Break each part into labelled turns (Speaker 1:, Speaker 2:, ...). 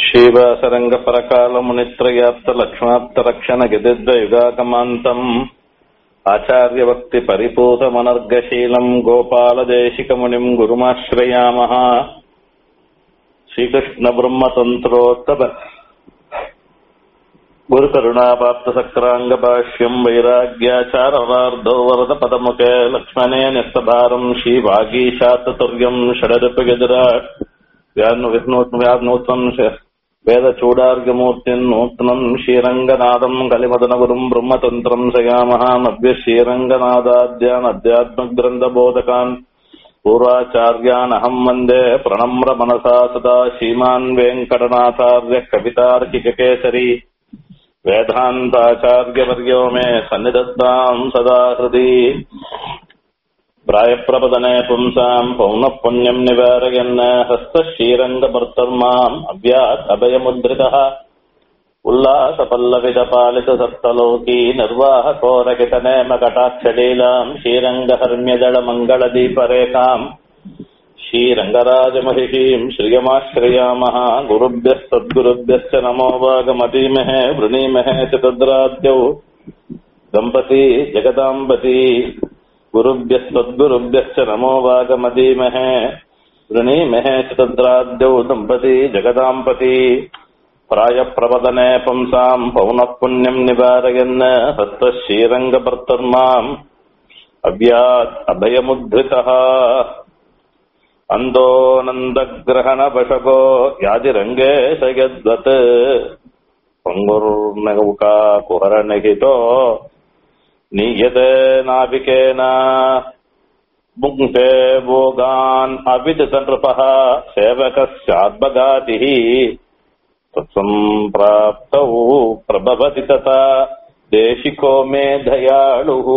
Speaker 1: श्रीवासरङ्गपरकालमुनित्रयाप्तलक्ष्माप्तरक्षणगिदिद्वयुगाकमान्तम् आचार्यभक्तिपरिपूतमनर्गशीलम् गोपालदेशिकमुनिम् गुरुमाश्रयामः श्रीकृष्णब्रह्मतन्त्रोत्तम गुरुकरुणापाप्तसक्राङ्गभाष्यम् वैराग्याचारवार्धो वरदपदमुखे लक्ष्मणे न्यस्तभारम् श्रीवागीशाततुर्यम् षडरुपगजराट् व्यानोत्तम् वेदचूडार्घ्यमूर्तिम् नूत्नम् श्रीरङ्गनादम् कलिमदनगुरुम् ब्रह्मतन्त्रम् शयामः नव्य श्रीरङ्गनादाद्यान् अध्यात्मग्रन्थबोधकान् पूर्वाचार्यान् अहम् वन्दे प्रणम्र मनसा सदा श्रीमान् वेङ्कटनाथार्यः कवितार्किककेसरी वेदान्ताचार्यवर्यो मे सन्निधत्ताम् सदा हृदि प्रायप्रपदने पुंसाम् पौनः पुण्यम् निवारयन् हस्तक्षीरङ्गभर्तर्माम् अव्यात् अभयमुद्रितः उल्लासपल्लविदपालितसप्तलोकी निर्वाहकोरकितनेम कटाक्षलीलाम् श्रीरङ्गहर्म्यदळमङ्गलदीपरेखाम् श्रीरङ्गराजमहिषीम् श्रियमाश्रयामः गुरुभ्यस्तद्गुरुभ्यश्च नमो वागमतीमहे वृणीमहे च तद्राद्यौ दम्पती जगदाम्बती गुरुभ्यस्तद्गुरुभ्यश्च नमो वागमदीमहे वृणीमहे च तद्राद्यौ दम्पती जगदाम्पती प्रायप्रपदने पुंसाम् पौनः पुण्यम् निवारयन् हस्तः श्रीरङ्गभर्तर्माम् अव्यात् अभयमुद्धृतः अन्दोनन्दग्रहणवशको याजिरङ्गे स यद्वत् पङ्गुर्नौका कुहरनिहितो नीयते नाविकेन मुङ्क्ते भोगान् अविदितनृपः सेवकस्याद्बगातिः तत्सम्प्राप्तौ प्रभवति तथा தேசிகோ மே தயாளுஹு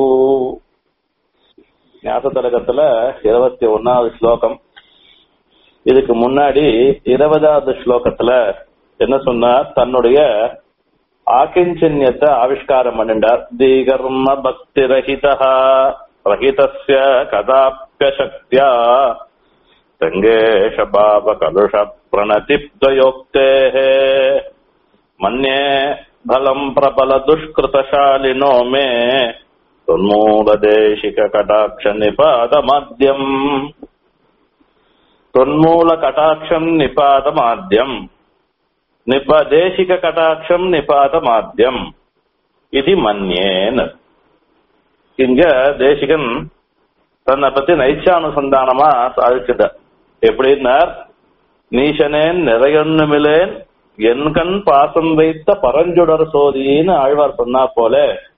Speaker 1: ஞாசதலகத்துல இருபத்தி ஒன்னாவது ஸ்லோகம் இதுக்கு முன்னாடி இருபதாவது ஸ்லோகத்துல என்ன சொன்னார் தன்னுடைய ஆக்கிஞ்சன்யத்தை ஆவிஷ்காரம் பண்ணிண்டார் தீகர்ம பக்தி ரஹிதா ரஹிதஸ்ய கதாப்பியசக்தியா ரங்கேஷ பாவ கலுஷ பிரணதிப்தயோக்தேः மன்யே பலம் பிரபல துஷ்கிருதசாலினோ மே தொன்மூலதேசிக கடாட்ச நிபாதமாத்யம் தொன்மூல கட்டாட்சம் நிபாதமாத்யம் நிப தேசிக கட்டாட்சம் நிபாதமாத்யம் இது மன்யேன் இங்க தேசிகன் தன்னை பத்தி நைச்சானுசந்தானமா சாதிச்சுட்ட எப்படின்னா நீசனேன் நிறையொன்னுமிலேன் என்கண் பாசம் வைத்த பரஞ்சுடர் சோதின்னு ஆழ்வார் சொன்னா போல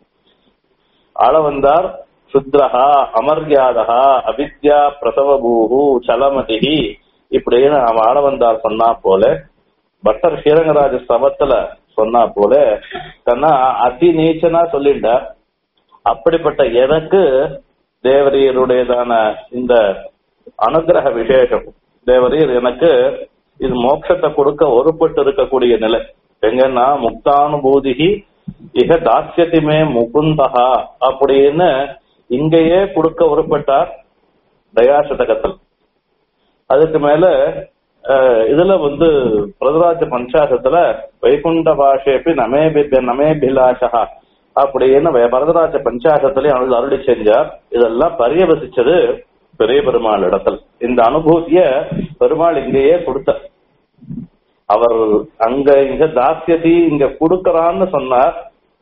Speaker 1: ஆள வந்தார் சுத்ரஹா அமர்யாதகா அவித்யா பிரசவபூஹு சலமதிஹி இப்படின்னு அவன் ஆள வந்தார் சொன்னா போல பட்டர் ஸ்ரீரங்கராஜ சபத்துல சொன்னா போல தன்னா அதி நீச்சனா சொல்லிட்டார் அப்படிப்பட்ட எனக்கு தேவரீருடையதான இந்த அனுகிரக விசேஷம் தேவரீர் எனக்கு இது மோட்சத்தை கொடுக்க ஒருப்பட்டு இருக்கக்கூடிய நிலை எங்கன்னா முக்தானுபூதிகி இக தாசியத்திமே முகுந்தகா அப்படின்னு இங்கேயே கொடுக்க ஒருப்பட்டார் தயாசதகத்தில் அதுக்கு மேல இதுல வந்து பிரதராஜ பஞ்சாசத்துல வைகுண்ட பாஷேப்பி நமேபி நமேபிலாஷா அப்படின்னு வரதராஜ பஞ்சாசத்திலே அவனுக்கு அருளி செஞ்சார் இதெல்லாம் பரியவசிச்சது பெரிய பெருமாள் இடத்துல இந்த அனுபூதிய பெருமாள் இங்கேயே கொடுத்த அவர் அங்க இங்க தாசியதி இங்க கொடுக்கறான்னு சொன்னார்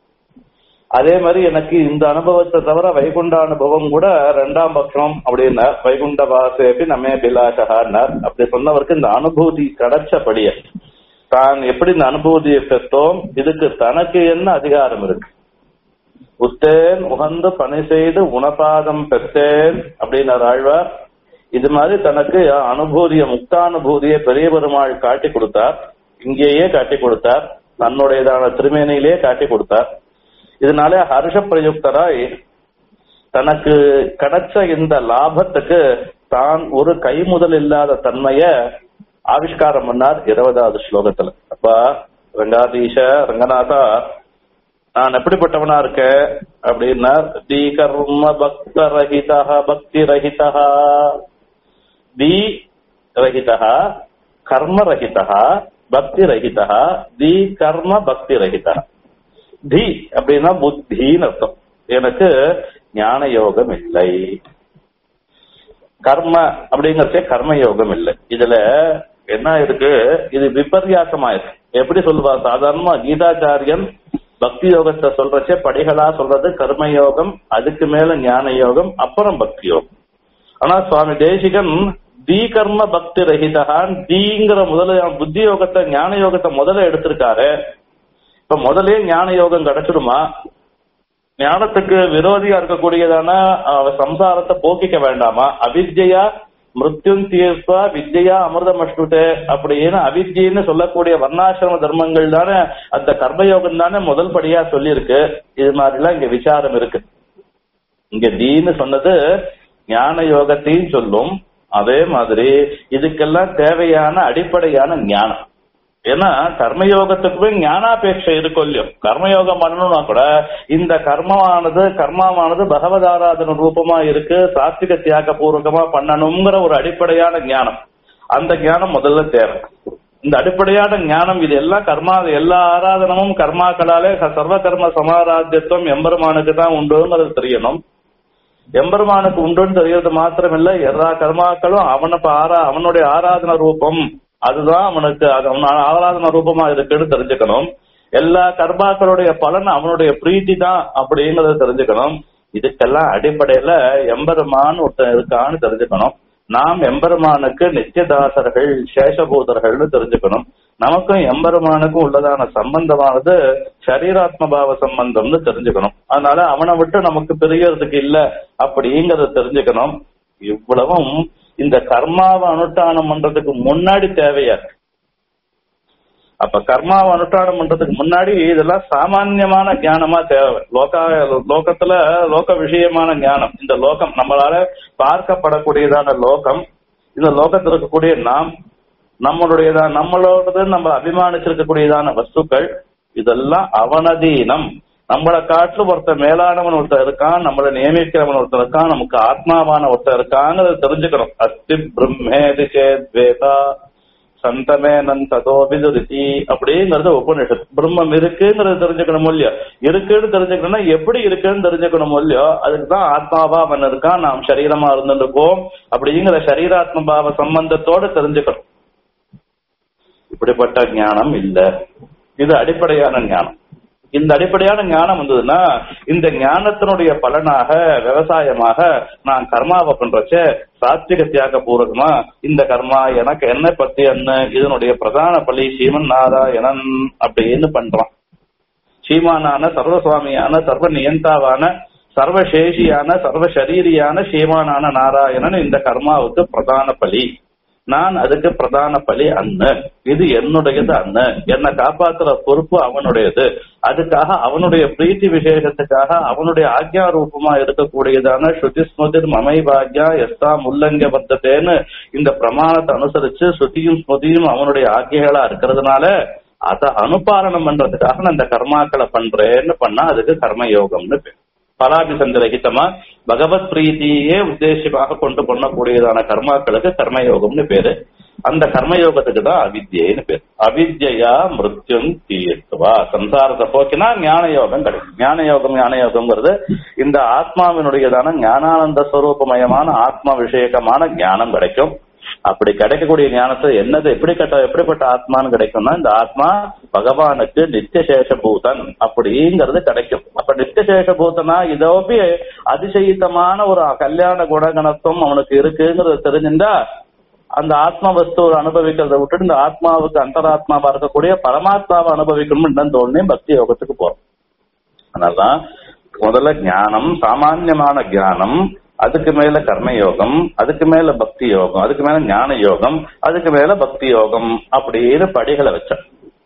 Speaker 1: அதே மாதிரி எனக்கு இந்த அனுபவத்தை தவிர வைகுண்ட அனுபவம் கூட ரெண்டாம் பட்சம் அப்படின்னார் வைகுண்ட வாசேபி நம்மே பிலாசகான்னார் அப்படி சொன்னவருக்கு இந்த அனுபூதி கிடைச்சபடிய தான் எப்படி இந்த அனுபூதியை பெற்றோம் இதுக்கு தனக்கு என்ன அதிகாரம் இருக்கு உத்தேன் உகந்து பணி செய்து உணபாதம் பெற்றேன் அப்படின்னார் ஆழ்வார் இது மாதிரி தனக்கு அனுபூதிய முக்தானுபூதியை பெரிய பெருமாள் காட்டி கொடுத்தார் இங்கேயே காட்டி கொடுத்தார் தன்னுடையதான திருமேனியிலே காட்டி கொடுத்தார் இதனால ஹர்ஷ பிரயுக்தராய் தனக்கு கிடைச்ச இந்த லாபத்துக்கு தான் ஒரு கைமுதல் இல்லாத தன்மைய ஆவிஷ்காரம் பண்ணார் இருபதாவது ஸ்லோகத்துல அப்பா ரங்காதீஷ ரங்கநாதா நான் எப்படிப்பட்டவனா இருக்க அப்படின்னா தி கர்ம பக்த ரஹிதா பக்தி ரஹிதா தி ரஹிதா கர்ம ரஹிதா பக்தி ரஹிதா தி கர்ம பக்தி ரஹிதா தி அப்படின்னா புத்தின்னு அர்த்தம் எனக்கு ஞான யோகம் இல்லை கர்ம அப்படிங்கறதே கர்ம யோகம் இல்லை இதுல என்ன இருக்கு இது விபர்யாசமா இருக்கு எப்படி சொல்லுவா சாதாரணமா கீதாச்சாரியன் பக்தி யோகத்தை சொல்றச்சே படிகளா சொல்றது கர்ம யோகம் அதுக்கு மேல ஞான யோகம் அப்புறம் பக்தி யோகம் ஆனா சுவாமி தேசிகன் தி கர்ம பக்தி ரஹிதகான் தீங்கிற முதல்ல புத்தி யோகத்தை ஞான யோகத்தை முதல்ல எடுத்திருக்காரு இப்ப முதலே ஞான யோகம் கிடைச்சிடுமா ஞானத்துக்கு விரோதியா இருக்கக்கூடியதான அஹ், சம்சாரத்தை போக்கிக்க வேண்டாமா அவித்யா மிருத்யும் தீர்ப்பா வித்யா அமிர்தமஷ்டுதே அப்படின்னு அவித்யின்னு சொல்லக்கூடிய வர்ணாசிரம தர்மங்கள் தானே அந்த கர்மயோகம் தானே முதல் படியா சொல்லியிருக்கு இது மாதிரிலாம் இங்க விசாரம் இருக்கு இங்க தீன்னு சொன்னது ஞான யோகத்தையும் சொல்லும் அதே மாதிரி இதுக்கெல்லாம் தேவையான அடிப்படையான ஞானம் ஏன்னா கர்மயோகத்துக்குமே ஞானாபேட்சை இருக்கும் இல்லையோ கர்மயோகம் பண்ணணும்னா கூட இந்த கர்மமானது கர்மாவானது பகவத் ஆராதன ரூபமா இருக்கு சாத்விக தியாக பூர்வகமா பண்ணணுங்கிற ஒரு அடிப்படையான ஞானம் அந்த ஞானம் முதல்ல தேவை இந்த அடிப்படையான ஞானம் இது எல்லாம் கர்மா எல்லா ஆராதனமும் கர்மாக்களாலே சர்வ கர்ம சமாராத்தியத்துவம் எம்பெருமானுக்கு தான் உண்டுங்கிறது தெரியணும் எம்பெருமானுக்கு உண்டுன்னு தெரியறது மாத்திரமில்ல எல்லா கர்மாக்களும் அவனை இப்ப ஆரா அவனுடைய ஆராதன ரூபம் அதுதான் அவனுக்கு அது அவன் ஆராதன ரூபமா இருக்குன்னு தெரிஞ்சுக்கணும் எல்லா கர்மாக்களுடைய பலன் அவனுடைய பிரீத்தி தான் அப்படிங்கறத தெரிஞ்சுக்கணும் இதுக்கெல்லாம் அடிப்படையில எம்பெருமான் ஒருத்தன் இருக்கான்னு தெரிஞ்சுக்கணும் நாம் எம்பெருமானுக்கு நித்தியதாசர்கள் சேஷபூதர்கள்னு தெரிஞ்சுக்கணும் நமக்கும் எம்பெருமானுக்கும் உள்ளதான சம்பந்தமானது சரீராத்ம பாவ சம்பந்தம்னு தெரிஞ்சுக்கணும் அதனால அவனை விட்டு நமக்கு பிரியறதுக்கு இல்ல அப்படிங்கறத தெரிஞ்சுக்கணும் இவ்வளவும் இந்த கர்மாவை அனுஷ்டானம் பண்றதுக்கு முன்னாடி தேவையா இருக்கு அப்ப கர்மாவை அனுஷ்டானம் பண்றதுக்கு முன்னாடி இதெல்லாம் சாமான்யமான ஞானமா தேவை லோகா லோகத்துல லோக விஷயமான ஞானம் இந்த லோகம் நம்மளால பார்க்கப்படக்கூடியதான லோகம் இந்த லோகத்தில் இருக்கக்கூடிய நாம் நம்மளுடையதான் நம்மளோடது நம்ம அபிமானிச்சிருக்கக்கூடியதான வஸ்துக்கள் இதெல்லாம் அவனதீனம் நம்மளை காட்டிலும் ஒருத்தர் மேலானவன் ஒருத்தர் இருக்கான் நம்மளை நியமிக்கிறவன் ஒருத்தர் இருக்கான் நமக்கு ஆத்மாவான ஒருத்தர் இருக்காங்கிறத தெரிஞ்சுக்கணும் அஸ்தி பிரம்மேதி சேத்வேதா சந்தமே நந்ததோபிதுரிதி அப்படிங்கிறது உபநிஷத் பிரம்மம் இருக்குங்கிறது தெரிஞ்சுக்கணும் இல்லையோ இருக்குன்னு தெரிஞ்சுக்கணும்னா எப்படி இருக்குன்னு தெரிஞ்சுக்கணும் இல்லையோ அதுக்கு தான் ஆத்மாவா அவன் இருக்கான் நாம் சரீரமா இருந்துருக்கோம் அப்படிங்கிற சரீராத்ம பாவ சம்பந்தத்தோட தெரிஞ்சுக்கணும் இப்படிப்பட்ட ஞானம் இல்ல இது அடிப்படையான ஞானம் இந்த அடிப்படையான ஞானம் வந்ததுன்னா இந்த ஞானத்தினுடைய பலனாக விவசாயமாக நான் கர்மாவை பண்றச்ச சாத்விக தியாக பூர்வகமா இந்த கர்மா எனக்கு என்ன பத்தி என்ன இதனுடைய பிரதான பலி சீமன் நாராயணன் அப்படின்னு பண்றான் சீமானான சர்வசுவாமியான சர்வ நியந்தாவான சர்வசேஷியான சர்வ சரீரியான சீமானான நாராயணன் இந்த கர்மாவுக்கு பிரதான பலி நான் அதுக்கு பிரதான பலி அண்ணு இது என்னுடையது அண்ணு என்னை காப்பாத்துற பொறுப்பு அவனுடையது அதுக்காக அவனுடைய பிரீத்தி விசேஷத்துக்காக அவனுடைய ஆக்யா ரூபமா இருக்கக்கூடியதான ஸ்ருதி ஸ்மிருதி மமை பாக்யா எஸ்தா முல்லங்க பத்தத்தேன்னு இந்த பிரமாணத்தை அனுசரிச்சு ஸ்ருதியும் ஸ்மிருதியும் அவனுடைய ஆக்கியங்களா இருக்கிறதுனால அதை அனுபாரணம் பண்றதுக்காக நான் இந்த கர்மாக்களை பண்றேன்னு பண்ணா அதுக்கு கர்மயோகம்னு பேர் பலாபிசந்தரகிதமா பகவத் பிரீத்தியே உத்தேசமாக கொண்டு பண்ணக்கூடியதான கர்மாக்களுக்கு கர்மயோகம்னு பேரு அந்த கர்மயோகத்துக்கு தான் அவித்யன்னு பேர் அவித்யா மிருத்யும் தீர்த்துவா சம்சாரத்தை போக்கினா ஞான யோகம் கிடைக்கும் ஞான யோகம் ஞான யோகம்ங்கிறது இந்த ஆத்மாவினுடையதான ஞானானந்த ஸ்வரூபமயமான ஆத்மா விஷயகமான ஞானம் கிடைக்கும் அப்படி கிடைக்கக்கூடிய ஞானத்தை என்னது எப்படி கட்ட எப்படிப்பட்ட ஆத்மான்னு கிடைக்கும்னா இந்த ஆத்மா பகவானுக்கு நித்தியசேஷபூதன் அப்படிங்கிறது கிடைக்கும் அப்ப நித்தியசேஷபூதனா இதோபி அதிசயித்தமான ஒரு கல்யாண குணகணத்துவம் அவனுக்கு இருக்குங்கிறது தெரிஞ்சிருந்தா அந்த ஆத்மா வஸ்துவை அனுபவிக்கிறத விட்டுட்டு இந்த ஆத்மாவுக்கு அந்தராத்மாவா இருக்கக்கூடிய பரமாத்மாவை அனுபவிக்கணும்னு தோணி பக்தி யோகத்துக்கு போறோம் அதனாலதான் முதல்ல ஞானம் சாமான்யமான ஞானம் அதுக்கு மேல கர்மயோகம் அதுக்கு மேல பக்தி யோகம் அதுக்கு மேல ஞான யோகம் அதுக்கு மேல பக்தி யோகம் அப்படின்னு படிகளை வச்சான்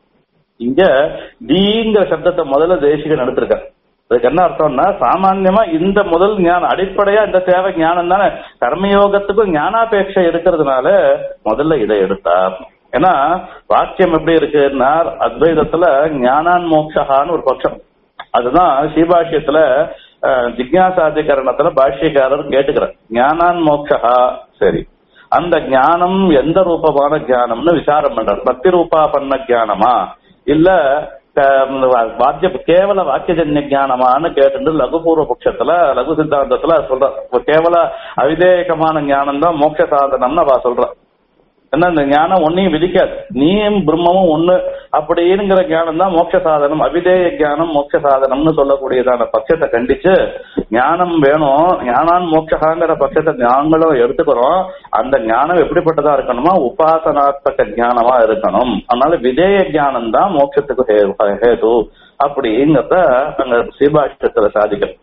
Speaker 1: இங்க தீங்கிற சப்தத்தை முதல்ல தேசிகன் எடுத்திருக்கார் அதுக்கு என்ன அர்த்தம்னா சாமான்யமா இந்த முதல் ஞானம் அடிப்படையா இந்த தேவை ஞானம் தானே கர்மயோகத்துக்கும் ஞானாபேட்சை இருக்கிறதுனால முதல்ல இதை எடுத்தார் ஏன்னா வாக்கியம் எப்படி இருக்குன்னா அத்வைதத்துல ஞானான் மோக்ஷகான்னு ஒரு பட்சம் அதுதான் ஸ்ரீபாஷ்யத்துல ஜிக்யாசாதிகரணத்துல பாஷ்யக்காரர் கேட்டுக்கிறார் ஞானான் மோக்ஷா சரி அந்த ஞானம் எந்த ரூபமான ஞானம்னு விசாரம் பண்றார் பக்தி ரூபா பண்ண ஞானமா இல்ல க- வாக்கிய கேவல வாக்கியஜன்ய ஞானமான்னு கேட்டு லகுபூர்வ பட்சத்துல லகு சித்தாந்தத்துல சொல்ற கேவல அவிதேகமான ஞானம் தான் மோட்ச சாதனம்னு அவ சொல்ற என்ன இந்த ஞானம் ஒன்னையும் விதிக்காது நீயும் பிரம்மமும் ஒண்ணு அப்படிங்கிற ஞானம் தான் மோட்ச சாதனம் அபிதேய ஞானம் மோட்ச சாதனம்னு சொல்லக்கூடியதான பட்சத்தை கண்டிச்சு ஞானம் வேணும் ஞானான் மோட்சகாங்கிற பட்சத்தை நாங்களும் எடுத்துக்கிறோம் அந்த ஞானம் எப்படிப்பட்டதா இருக்கணுமா உபாசனாத்மக ஞானமா இருக்கணும் அதனால விதேய ஞானம் தான் மோட்சத்துக்கு ஹே- ஹேது அப்படிங்கிறத அங்க சீபாஷ்டத்துல சாதிக்கணும்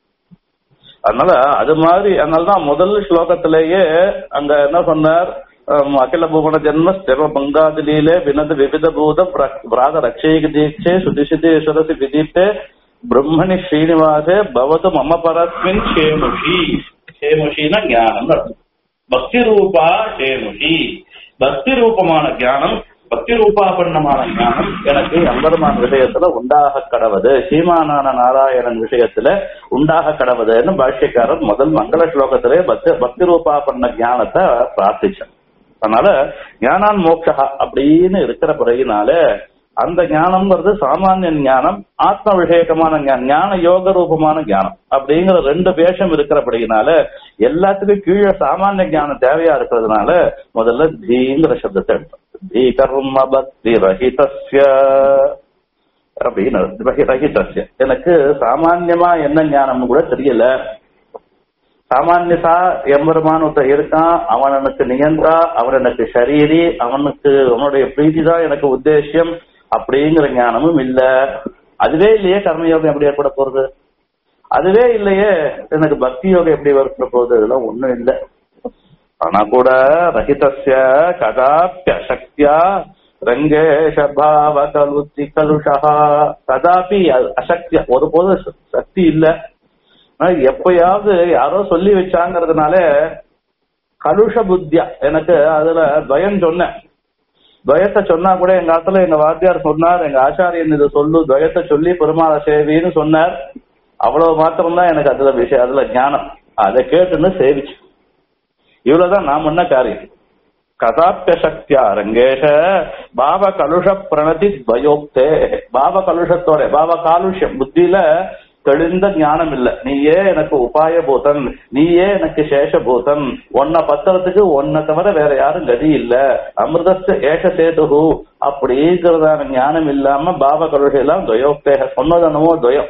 Speaker 1: அதனால அது மாதிரி அதனாலதான் முதல் ஸ்லோகத்திலேயே அங்க என்ன சொன்னார் அம், அகில புவன ஜென்ம ஸ்திர பங்காதிலே வினது விவித பூத பிர- பிராத ரக்ஷைக தீட்சே சுதிசிதேஸ்வரசி விதித்தே பிரம்மணி ஸ்ரீனிவாசே பவது மம பரஸ்மின் ஷேமுஷி ஷேமுஷினா ஞானம் அர்த்தம். பக்தி ரூபா ஷேமுஷி பக்தி ரூபமான ஞானம் பக்தி ரூபாபன்னமான ஞானம் எனக்கு எம்பெருமான் விஷயத்துல உண்டாக கடவது சீமானான நாராயணன் விஷயத்துல உண்டாக கடவுதுன்னு பாஷ்யக்காரர் முதல் மங்கள ஸ்லோகத்திலே பக்தி பக்தி ரூபாபன்ன ஞானத்தை பிரார்த்திச்சார் அதனால ஞானான் மோட்சா அப்படின்னு இருக்கிற பிறகுனால அந்த ஞானம்ங்கிறது சாமானிய ஞானம் ஆத்ம விஷயகமான ஞானம் ஞான யோக ரூபமான ஞானம் அப்படிங்கிற ரெண்டு வேஷம் இருக்கிறபடினால எல்லாத்துக்கும் கீழே சாமானிய ஞானம் தேவையா இருக்கிறதுனால முதல்ல தீங்கிற சப்தத்தை எடுத்தோம் தீ கர்ம பக்தி ரஹிதஸ்ய அப்படின்னு ரஹி- ரஹிதஸ்ய எனக்கு சாமான்யமா என்ன ஞானம்னு கூட தெரியல சாமானியதா எம்பெருமான் ஒருத்தன் இருக்கான் அவன் எனக்கு நியந்தா அவன் எனக்கு ஷரீரி அவனுக்கு அவனுடைய பிரீதி தான் எனக்கு உத்தேசியம் அப்படிங்கிற ஞானமும் இல்ல அதுவே இல்லையே கர்மயோகம் எப்படி ஏற்பட போறது அதுவே இல்லையே எனக்கு பக்தி யோகம் எப்படி ஏற்பட போகுது இதெல்லாம் ஒண்ணும் இல்ல ஆனா கூட ரஹிதஸ்ய கதாப்பிய சக்தியா ரங்கேஷ பாவ கலுத்தி கலுஷா கதாபி அ- அசக்தியா ஒருபோது ச- சக்தி இல்ல ஆனா எப்பயாவது யாரோ சொல்லி வச்சாங்கிறதுனால கலுஷ புத்தியா எனக்கு அதுல பயம் சொன்னேன் துவயத்தை சொன்னா கூட எங்க ஆத்துல எங்க வாத்தியார் சொன்னார் எங்க ஆச்சாரியன் இதை சொல்லு துவயத்தை சொல்லி பெருமாள சேவின்னு சொன்னார் அவ்வளவு மாத்திரம்தான் எனக்கு அதுல விஷயம் அதுல ஞானம் அதை கேட்டுன்னு சேவிச்சு இவ்வளவுதான் நான் பண்ண காரியம் கதாப்பிய சக்தியா ரங்கேஷ பாவ கலுஷ பிரணதி துவயோக்தே பாவ கலுஷத்தோட பாவ காலுஷ்யம் புத்தியில தெளிந்த ஞானம் இல்ல நீயே எனக்கு உபாய பூதன் நீயே எனக்கு சேஷபூதன் உன்னை பத்திரத்துக்கு உன்னை தவிர வேற யாரும் கதி இல்ல அமிர்தஸ்து ஏஷ சேதுகு அப்படிங்கிறதான ஞானம் இல்லாம பாவ கலுஷம் எல்லாம் துவயோக்தேக சொன்னதனமோ துவயம்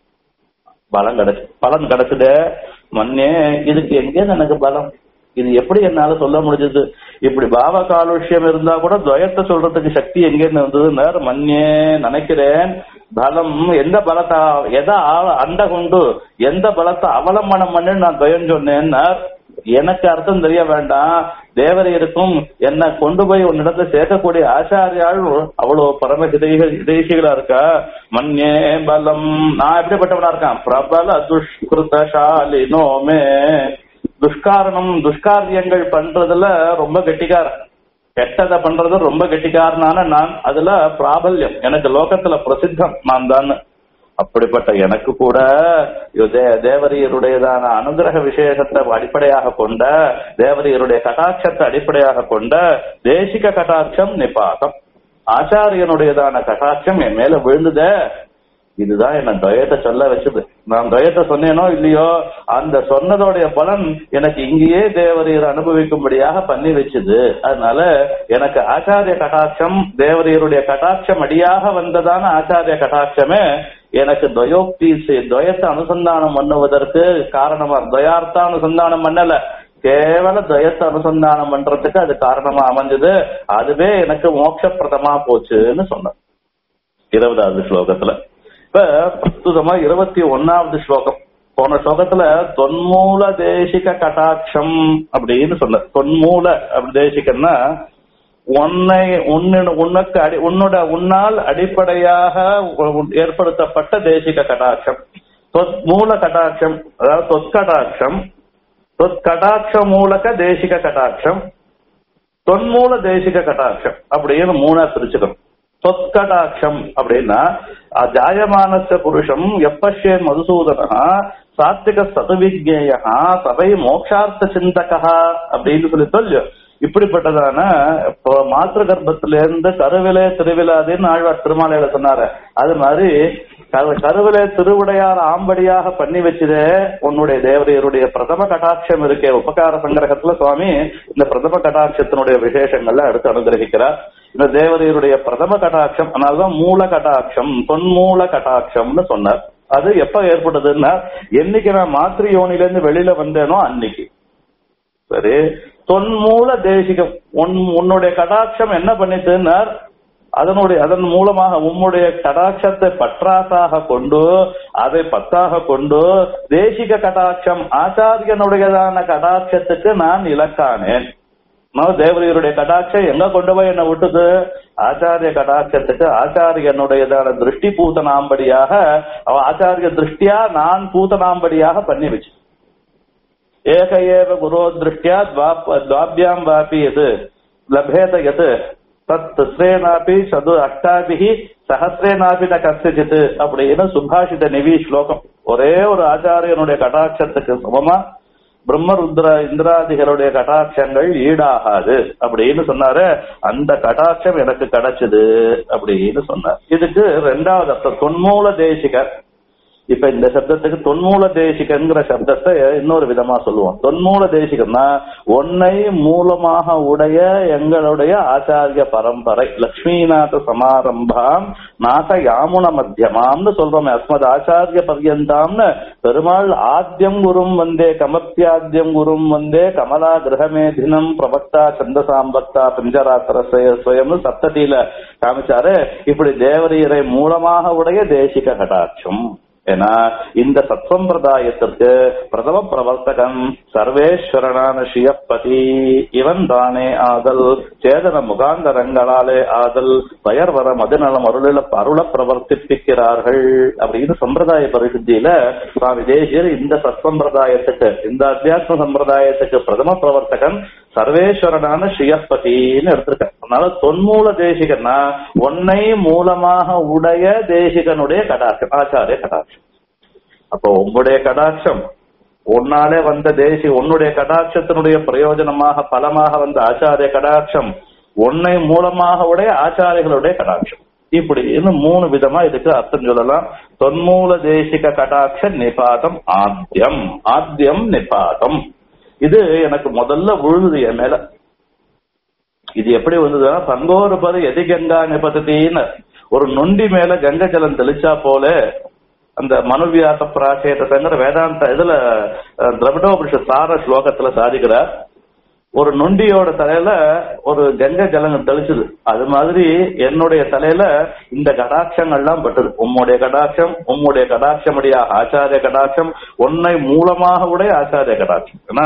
Speaker 1: பலம் கிடைச்சு பலன் கிடைச்சது மண்ணே இதுக்கு எங்க எனக்கு பலம் இது எப்படி என்னால சொல்ல முடிஞ்சது இப்படி பாவ காலுஷ்யம் இருந்தா கூட துவயத்தை சொல்றதுக்கு சக்தி எங்கேன்னு வந்ததுன்னார் மண்ணே நினைக்கிறேன் பலம் எந்த பலத்தை எதை ஆ- அண்ட கொண்டு எந்த பலத்தை அவலம்பனம் பண்ணி நான் துவயம் சொன்னேன்னார் எனக்கு அர்த்தம் தெரிய வேண்டாம் தேவரையருக்கும் என்ன கொண்டு போய் உன்னிடத்துல சேர்க்கக்கூடிய ஆச்சாரியாள் அவ்வளவு பரம ஹிதய ஹிதேசிகளா இருக்கா மன்யே பலம் நான் எப்படிப்பட்டவனா இருக்கான் பிரபல துஷ்கிருதசாலினோ மே துஷ்காரணம் துஷ்காரியங்கள் பண்றதுல ரொம்ப கெட்டிக்காரன் கெட்டதை பண்றது ரொம்ப கெட்டிக்காரனான நான் அதுல பிராபல்யம் எனக்கு லோகத்துல பிரசித்தம் நான் தான் அப்படிப்பட்ட எனக்கு கூட இது தே- தேவரீருடையதான அனுகிரக விசேஷத்தை அடிப்படையாக கொண்ட தேவரீருடைய கட்டாட்சத்தை அடிப்படையாக கொண்ட தேசிக கட்டாட்சம் நிபாதம் ஆச்சாரியனுடையதான கட்டாட்சம் என் மேல விழுந்ததே இதுதான் என்ன துயத்தை சொல்ல வச்சது நான் துயத்தை சொன்னேனோ இல்லையோ அந்த சொன்னதோடைய பலன் எனக்கு இங்கேயே தேவரீர் அனுபவிக்கும்படியாக பண்ணி வச்சது அதனால எனக்கு ஆச்சாரிய கட்டாட்சம் தேவரீருடைய கட்டாட்சம் அடியாக வந்ததான ஆச்சாரிய கட்டாட்சமே எனக்கு துயோக்தி செய்- துயத்தை அனுசந்தானம் பண்ணுவதற்கு காரணமா துயார்த்த அனுசந்தானம் பண்ணல கேவல துயத்தை அனுசந்தானம் பண்றதுக்கு அது காரணமா அமைஞ்சது அதுவே எனக்கு மோட்சப்பிரதமா போச்சுன்னு சொன்னார் இருபதாவது ஸ்லோகத்துல இப்ப பிரஸ்துதமா இருபத்தி ஒன்னாவது ஸ்லோகம் போன ஸ்லோகத்துல தொன்மூல தேசிக கட்டாட்சம் அப்படின்னு சொன்ன தொன்மூல அப்படி தேசிகன்னா உன்னை உன்னிட உனக்கு அடி உன்னோட உன்னால் அடிப்படையாக உ- ஏற்படுத்தப்பட்ட தேசிக கட்டாட்சம் தொத் மூல கட்டாட்சம் அதாவது தொற்கடாட்சம் தொற்கடாட்ச மூலக தேசிக கட்டாட்சம் தொன்மூல தேசிக கட்டாட்சம் அப்படின்னு மூணா பிரிச்சுக்கணும் தொற்கடாட்சம் அப்படின்னா ஜாயமானச புருஷம் எப்பஷே மதுசூதனா சாத்விக சதுவிஜேயா சபை மோட்சார்த்த சிந்தகா அப்படின்னு சொல்லி சொல்லு இப்படிப்பட்டதான இப்போ மாத்திரு கர்ப்பத்திலிருந்து கருவிலே திருவிழாதுன்னு ஆழ்வார் திருமாலையில சொன்னாரு அது மாதிரி கரு- கருவிலே திருவுடையார் ஆம்படியாக பண்ணி வச்சதே உன்னுடைய தேவரையருடைய பிரதம கட்டாட்சம் இருக்கே உபகார சங்கிரகத்துல சுவாமி இந்த பிரதம கட்டாட்சத்தினுடைய விசேஷங்கள்ல அடுத்து அனுகிரகிக்கிறார் இந்த தேவரையருடைய பிரதம கட்டாட்சம் அதனாலதான் மூல கட்டாட்சம் தொன்மூல கட்டாட்சம்னு சொன்னார் அது எப்ப ஏற்பட்டதுன்னா என்னைக்கு நான் மாத்திரு யோனில இருந்து வெளியில வந்தேனோ அன்னைக்கு சரி தொன்மூல தேசிகம் உன் உன்னுடைய கடாட்சம் என்ன பண்ணிட்டுன்னார் அதனுடைய அதன் மூலமாக உம்முடைய கடாட்சத்தை பற்றாசாக கொண்டு அதை பத்தாக கொண்டு தேசிக கடாட்சம் ஆச்சாரியனுடையதான கடாட்சத்துக்கு நான் இலக்கானேன் நான் தேவதையருடைய கடாட்சம் எங்க கொண்டு போய் என்ன விட்டுது ஆச்சாரிய கடாட்சத்துக்கு ஆச்சாரியனுடையதான திருஷ்டி பூதனாம்படியாக அவ ஆச்சாரிய திருஷ்டியா நான் பூதனாம்படியாக பண்ணி வச்சு ஏக ஏவ குரோ திருஷ்டியா துவாப்- துவாபியாம் வாபி எது லபேத எது தத் திஸ்ரேனாபி சது அஷ்டாபிகி சஹசிரேனாபி ந கசிச்சித் அப்படின்னு சுபாஷித நிவி ஸ்லோகம் ஒரே ஒரு ஆச்சாரியனுடைய கடாட்சத்துக்கு சமமா பிரம்மருத்ர இந்திராதிகளுடைய கடாட்சங்கள் ஈடாகாது அப்படின்னு சொன்னாரு அந்த கடாட்சம் எனக்கு கிடைச்சது அப்படின்னு சொன்னார் இதுக்கு ரெண்டாவது அர்த்தம் தொன்மூல தேசிகர் இப்ப இந்த சப்தத்துக்கு தொன்மூல தேசிகங்கிற சப்தத்தை இன்னொரு விதமா சொல்லுவோம் தொன்மூல தேசிகம்னா ஒன்னை மூலமாக உடைய எங்களுடைய ஆச்சாரிய பரம்பரை லக்ஷ்மிநாத சமாரம்பாம் நாக யாமுன மத்தியமாம்னு சொல்றோமே அஸ்மத் ஆச்சாரிய பர்யந்தாம்னு பெருமாள் ஆத்தியம் குரும் வந்தே கமப்பியாத்தியம் குரும் வந்தே கமலா கிரகமேதினம் பிரபக்தா சந்தசாம்பக்தா பஞ்சராத்திர ஸ்வயம்னு சப்தத்தில காமிச்சாரு இப்படி தேவரீரை மூலமாக உடைய தேசிக கடாட்சம் ஏன்னா இந்த சத்சம்பிரதாயத்திற்கு பிரதம பிரவர்த்தகன் சர்வேஸ்வரனான ஸ்ரீயப்பதி இவன் தானே ஆதல் சேதன முகாந்தரங்களாலே ஆதல் பயர்வர மதுநலம் அருள அருள பிரவர்த்திப்பிக்கிறார்கள் அப்படின்னு சம்பிரதாய பரிசுத்தியில சுவாமி தேசியர் இந்த சத்சம்பிரதாயத்துக்கு இந்த அத்தியாத்ம சம்பிரதாயத்துக்கு பிரதம பிரவர்த்தகன் சர்வேஸ்வரனான ஸ்ரீயப்பதின்னு எடுத்திருக்க அதனால தொன்மூல தேசிகன்னா ஒன்னை மூலமாக உடைய தேசிகனுடைய கடாட்சம் ஆச்சாரிய கடாட்சம் அப்போ உங்களுடைய கடாட்சம் உன்னாலே வந்த தேசி உன்னுடைய கடாட்சத்தினுடைய பிரயோஜனமாக பலமாக வந்த ஆச்சாரிய கடாட்சம் உன்னை மூலமாக உடைய ஆச்சாரியர்களுடைய கடாட்சம் இப்படி இன்னும் மூணு விதமா இதுக்கு அர்த்தம் சொல்லலாம் தொன்மூல தேசிக கடாட்ச நிபாதம் ஆத்தியம் ஆத்தியம் நிபாதம் இது எனக்கு முதல்ல விழுது என் மேல இது எப்படி வந்ததுன்னா பங்கோரு பது எதி கங்கா நிபதத்தின்னு ஒரு நொண்டி மேல கங்கை ஜலம் தெளிச்சா போல அந்த மனுவியாச பிராச்சேதங்கிற வேதாந்த இதுல அஹ், திரவிடோபுருஷ சார ஸ்லோகத்துல சாதிக்கிறார் ஒரு நொண்டியோட தலையில ஒரு கங்கை ஜலம் தெளிச்சுது அது மாதிரி என்னுடைய தலையில இந்த கடாட்சங்கள்லாம் பட்டது உம்முடைய கடாட்சம் உம்முடைய கடாட்சமுடைய ஆச்சாரிய கடாட்சம் உன்னை மூலமாக உடைய ஆச்சாரிய கடாட்சம் ஏன்னா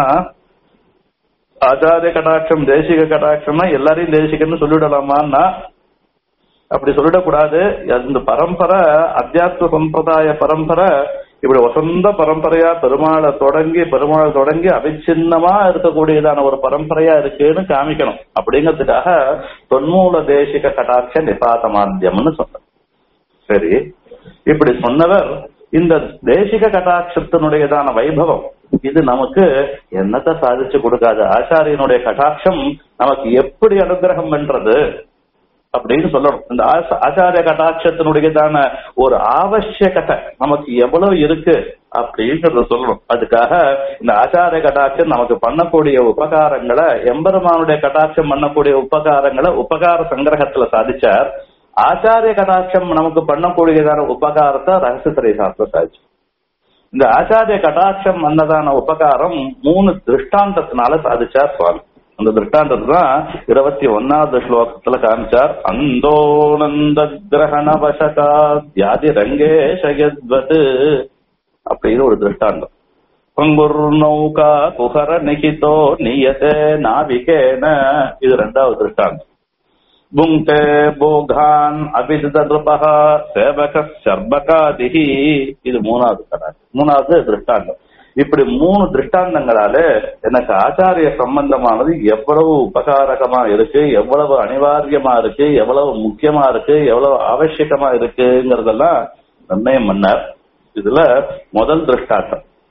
Speaker 1: ஆச்சாரிய கடாட்சம் தேசிக கடாட்சம்னா எல்லாரையும் தேசிகன்னு சொல்லிடலாமான்னா அப்படி சொல்லிடக்கூடாது அந்த பரம்பரை அத்தியாத்ம சம்பிரதாய பரம்பரை இப்படி வசந்த பரம்பரையா பெருமாளை தொடங்கி பெருமாளை தொடங்கி அவிச்சின்னமா இருக்கக்கூடியதான ஒரு பரம்பரையா இருக்குன்னு காமிக்கணும் அப்படிங்கிறதுக்காக தொன்மூல தேசிக கடாட்ச நிபாத மாத்தியம்னு சொன்னார் சரி இப்படி சொன்னவர் இந்த தேசிக கடாட்சத்தினுடையதான வைபவம் இது நமக்கு என்னத்தை சாதிச்சு கொடுக்காது ஆச்சாரியனுடைய கடாட்சம் நமக்கு எப்படி அனுகிரகம் பண்றது அப்படின்னு சொல்லணும் இந்த ஆச- ஆச்சாரிய கடாட்சத்தினுடையதான ஒரு ஆவசியகத்தை நமக்கு எவ்வளவு இருக்கு அப்படின்றத சொல்லணும் அதுக்காக இந்த ஆச்சாரிய கடாட்சம் நமக்கு பண்ணக்கூடிய உபகாரங்களை எம்பெருமானுடைய கடாட்சம் பண்ணக்கூடிய உபகாரங்களை உபகார சங்கிரகத்துல சாதிச்சார் ஆச்சாரிய கடாட்சம் நமக்கு பண்ணக்கூடியதான உபகாரத்தை ரகசியத்திரை சாஸ்திரம் சாதிச்சு இந்த ஆச்சாரிய கடாட்சம் அன்னதான உபகாரம் மூணு திருஷ்டாந்தத்தினால சாதிச்சார் சுவாமி அந்த திருஷ்டாந்தத்தை தான் இருபத்தி ஒன்னாவது ஸ்லோகத்துல காமிச்சார் அந்தோனந்த கிரகண வசகா தியாதி ரங்கேஷயத்வது அப்படின்னு ஒரு திருஷ்டாந்தம் பங்குர்நௌகா குஹர நிகிதோ நியதே நாவிகேன இது ரெண்டாவது திருஷ்டாந்தம் புங்கே போகான் அபிதித நிருபக சேவக சர்பகாதிகி இது மூணாவது கதை மூணாவது திருஷ்டாந்தம் இப்படி மூணு திருஷ்டாந்தங்களால எனக்கு ஆச்சாரிய சம்பந்தமானது எவ்வளவு உபகாரகமா இருக்கு எவ்வளவு அனிவாரியமா இருக்கு எவ்வளவு முக்கியமா இருக்கு எவ்வளவு அவசியமா இருக்குங்கிறதெல்லாம் நிர்ணயம் பண்ணார் இதுல முதல் திருஷ்டாந்தம்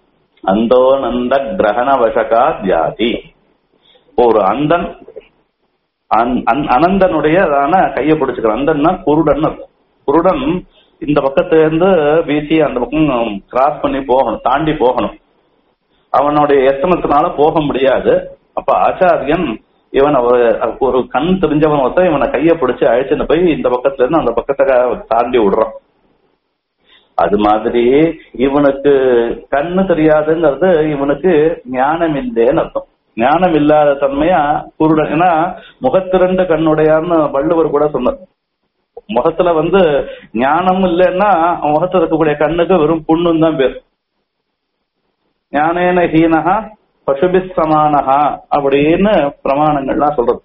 Speaker 1: அந்தோனந்த கிரகண வசகா தியாதி ஒரு அந்தன் அந்- அந்- அனந்தனுடையதான கையை பிடிச்சுக்கிறான் அந்தன்னா குருடன் அர்த்தம். குருடன் இந்த பக்கத்துல இருந்து வீசி அந்த பக்கம் கிராஸ் பண்ணி போகணும் தாண்டி போகணும் அவனுடைய எத்தனத்தினால போக முடியாது அப்ப ஆச்சாரியன் இவன் ஒரு ஒரு கண் தெரிஞ்சவன் ஒருத்தன் இவனை கையை பிடிச்சு அழைச்சுன்னு போய் இந்த பக்கத்துல இருந்து அந்த பக்கத்தை தாண்டி விடுறான் அது மாதிரி இவனுக்கு கண்ணு தெரியாதுங்கிறது இவனுக்கு ஞானம் இல்லைன்னு அர்த்தம் ஞானம் இல்லாத தன்மையா குருடன் ஏன்னா முகத்திரண்டு கண்ணுடையான்னு வள்ளுவர் கூட சொன்னார் முகத்துல வந்து ஞானம் இல்லைன்னா அவன் முகத்துல இருக்கக்கூடிய கண்ணுக்கு வெறும் புண்ணுன்னு தான் பேர் ஞானேன ஹீனஹா பசுபிஸ் சமானஹா அப்படின்னு பிரமாணங்கள்லாம் சொல்றது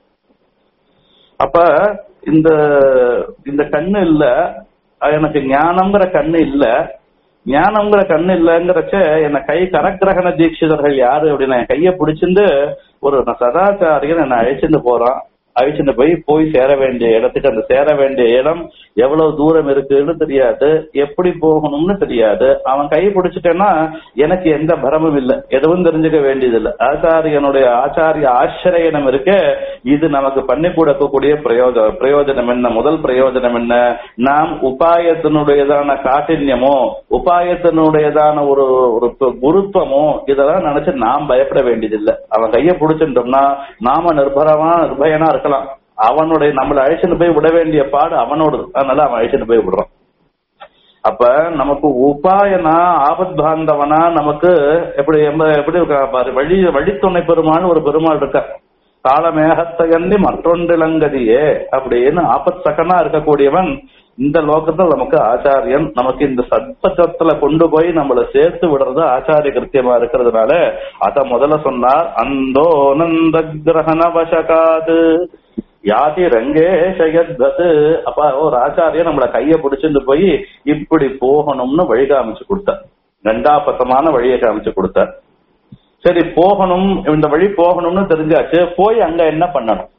Speaker 1: அப்ப இந்த இந்த கண்ணு இல்ல அஹ் எனக்கு ஞானம்ங்கிற கண்ணு இல்ல ஞானம்ங்கிற கண்ணு இல்லைங்கிறச்ச என்ன கை கரக்கிரகண தீட்சிதர்கள் யாரு அப்படின்னு என் கையை பிடிச்சிருந்து ஒரு சதாச்சாரியன் என்னை அழைச்சிட்டு போறான் அழைச்சிட்டு போய் போய் சேர வேண்டிய இடத்துக்கு அந்த சேர வேண்டிய இடம் எவ்வளவு தூரம் இருக்குன்னு தெரியாது எப்படி போகணும்னு தெரியாது அவன் கை பிடிச்சிட்டேன்னா எனக்கு எந்த பரமும் இல்லை எதுவும் தெரிஞ்சுக்க வேண்டியதில்லை ஆச்சாரியனுடைய ஆச்சாரிய ஆசிரியனம் இருக்கு இது நமக்கு பண்ணி கொடுக்கக்கூடிய பிரயோஜனம் பிரயோஜனம் என்ன முதல் பிரயோஜனம் என்ன நாம் உபாயத்தினுடையதான காட்டின்யமோ உபாயத்தினுடையதான ஒரு ஒரு பு- குருத்துவமோ இதெல்லாம் நினைச்சு நாம் பயப்பட வேண்டியதில்லை அவன் கையை பிடிச்சிட்டோம்னா நாம நிர்பரமா நிர்பயனா இருக்கலாம் அவனுடைய நம்மளை அழைச்சிட்டு போய் விட வேண்டிய பாடு அவனோடது அதனால அவன் அழைச்சிட்டு போய் விடுறான் அப்ப நமக்கு உபாயனா ஆபத் பாந்தவனா நமக்கு எப்படி எம்ப- எப்படி இருக்கா பாரு வழி வழித்துணை பெருமாள் ஒரு பெருமாள் இருக்க காலமேகத்தையன்றி மற்றொன்றிலங்கதியே அப்படின்னு ஆபத் சகனா இருக்கக்கூடியவன் இந்த லோகத்துல நமக்கு ஆச்சாரியன் நமக்கு இந்த சத்பத்தத்துல கொண்டு போய் நம்மள சேர்த்து விடுறது ஆச்சாரிய கிருத்தியமா இருக்கிறதுனால அத முதல்ல சொன்னார் அந்தோ நந்த கிரகண வசகாது யாதி ரங்கேஷயத்வத் அப்ப ஒரு ஆச்சாரியன் நம்மள கைய பிடிச்சிட்டு போய் இப்படி போகணும்னு வழி காமிச்சு கொடுத்தார் ரெண்டாபத்தமான வழியை காமிச்சு கொடுத்தார் சரி போகணும் இந்த வழி போகணும்னு தெரிஞ்சாச்சு போய் அங்க என்ன பண்ணணும்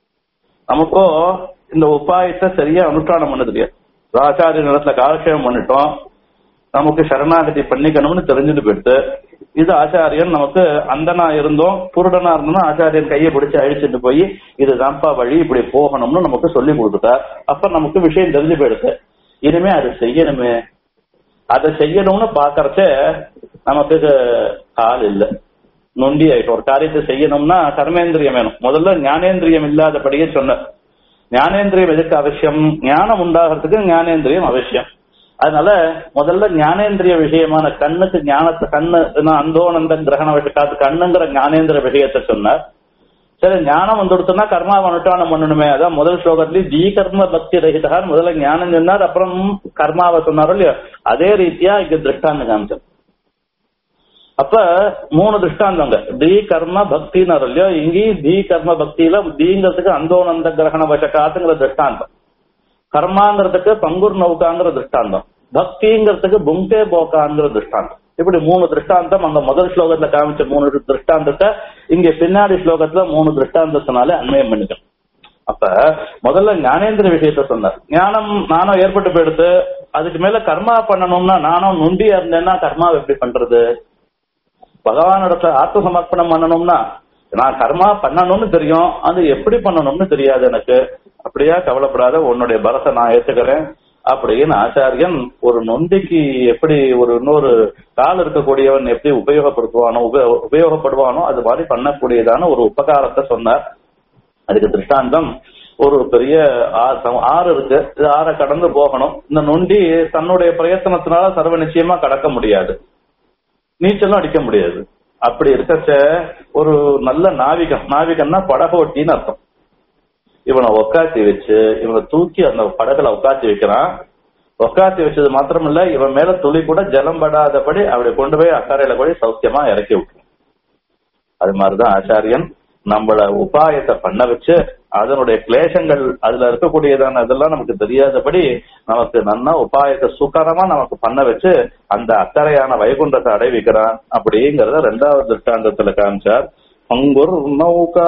Speaker 1: நமக்கோ இந்த உபாயத்தை சரியா அனுஷ்டானம் பண்ண தெரியாது ஆச்சாரிய நிலத்துல காலக்ஷேபம் பண்ணிட்டோம் நமக்கு சரணாகதி பண்ணிக்கணும்னு தெரிஞ்சுட்டு போயிடுத்து இது ஆச்சாரியன் நமக்கு அந்தனா இருந்தோம் குருடனா இருந்தோம்னா ஆச்சாரியன் கையை பிடிச்சு அழிச்சிட்டு போய் இதுதான்ப்பா வழி இப்படி போகணும்னு நமக்கு சொல்லி கொடுத்துட்டார் அப்ப நமக்கு விஷயம் தெரிஞ்சு போயிடுது இனிமே அது செய்யணுமே அதை செய்யணும்னு பாக்கறச்ச நமக்கு கால் இல்ல நொண்டி ஆயிட்டு ஒரு காரியத்தை செய்யணும்னா கர்மேந்திரியம் வேணும் முதல்ல ஞானேந்திரியம் இல்லாதபடியே சொன்னார் ஞானேந்திரியம் எதுக்கு அவசியம் ஞானம் உண்டாகிறதுக்கு ஞானேந்திரியம் அவசியம் அதனால முதல்ல ஞானேந்திரிய விஷயமான கண்ணுக்கு ஞானத்தை கண்ணு என்ன அந்தோனந்த கிரகண விஷயக்காத்து கண்ணுங்கிற ஞானேந்திர விஷயத்தை சொன்னார் சரி ஞானம் வந்துடுத்துனா கர்மா அனுஷ்டானம் பண்ணணுமே அதான் முதல் ஸ்லோகத்திலேயே ஜீ கர்ம பக்தி ரஹிதார் முதல்ல ஞானம் சொன்னார் அப்புறம் கர்மாவை சொன்னாரோ இல்லையோ அதே ரீதியா இங்க திருஷ்டாந்தம் காமிச்சார் அப்ப மூணு திருஷ்டாந்தங்க தி கர்ம பக்தின்னு இல்லையோ இங்கேயும் தி கர்ம பக்தியில தீங்கிறதுக்கு அந்தோனந்த கிரகண வசக்காத்துங்கிற திருஷ்டாந்தம் கர்மாங்கிறதுக்கு பங்குர் நௌகாங்கிற திருஷ்டாந்தம் பக்திங்கிறதுக்கு புங்கே போக்காங்கிற திருஷ்டாந்தம் இப்படி மூணு திருஷ்டாந்தம் அந்த முதல் ஸ்லோகத்துல காமிச்ச மூணு திருஷ்டாந்தத்தை இங்க பின்னாடி ஸ்லோகத்துல மூணு திருஷ்டாந்தத்தினால அன்மயம் பண்ணிக்கணும் அப்ப முதல்ல ஞானேந்திர விஷயத்த சொன்னார் ஞானம் நானும் ஏற்பட்டு போயிடுத்து அதுக்கு மேல கர்மா பண்ணணும்னா நானும் நுண்டியா இருந்தேன்னா கர்மாவை எப்படி பண்றது பகவான் இடத்துல ஆத்ம சமர்ப்பணம் பண்ணணும்னா நான் கர்மா பண்ணணும்னு தெரியும் அது எப்படி பண்ணணும்னு தெரியாது எனக்கு அப்படியா கவலைப்படாத உன்னுடைய பரத்தை நான் ஏத்துக்கிறேன் அப்படின்னு ஆச்சாரியன் ஒரு நொண்டிக்கு எப்படி ஒரு இன்னொரு கால் இருக்கக்கூடியவன் எப்படி உபயோகப்படுத்துவானோ உப- உபயோகப்படுவானோ அது மாதிரி பண்ணக்கூடியதான ஒரு உபகாரத்தை சொன்னார் அதுக்கு திருஷ்டாந்தம் ஒரு பெரிய ஆ- சம- ஆறு இருக்கு இது ஆறை கடந்து போகணும் இந்த நொண்டி தன்னுடைய பிரயத்தனத்தினால சர்வ நிச்சயமா கடக்க முடியாது நீச்சலும் அடிக்க முடியாது அப்படி இருக்கச்ச ஒரு நல்ல நாவிகம் நாவிகம்னா படகோட்டின்னு அர்த்தம் இவனை உக்காத்தி வச்சு இவனை தூக்கி அந்த படகுல உட்காத்தி வைக்கிறான் உட்காத்தி வச்சது மாத்திரமில்ல இவன் மேல துளி கூட ஜலம் படாதபடி அப்படி கொண்டு போய் அக்கறையில போய் சௌக்கியமா இறக்கி விட்டுரும் அது மாதிரிதான் ஆச்சாரியன் நம்மள உபாயத்தை பண்ண வச்சு அதனுடைய கிளேசங்கள் அதுல இருக்கக்கூடியதான இதெல்லாம் நமக்கு தெரியாதபடி நமக்கு நன்னா உபாயத்தை சுகரமா நமக்கு பண்ண வச்சு அந்த அக்கறையான வைகுண்டத்தை அடைவிக்கிறான் அப்படிங்கறத ரெண்டாவது திருஷ்டாந்தத்துல காமிச்சார் பங்குர் நௌகா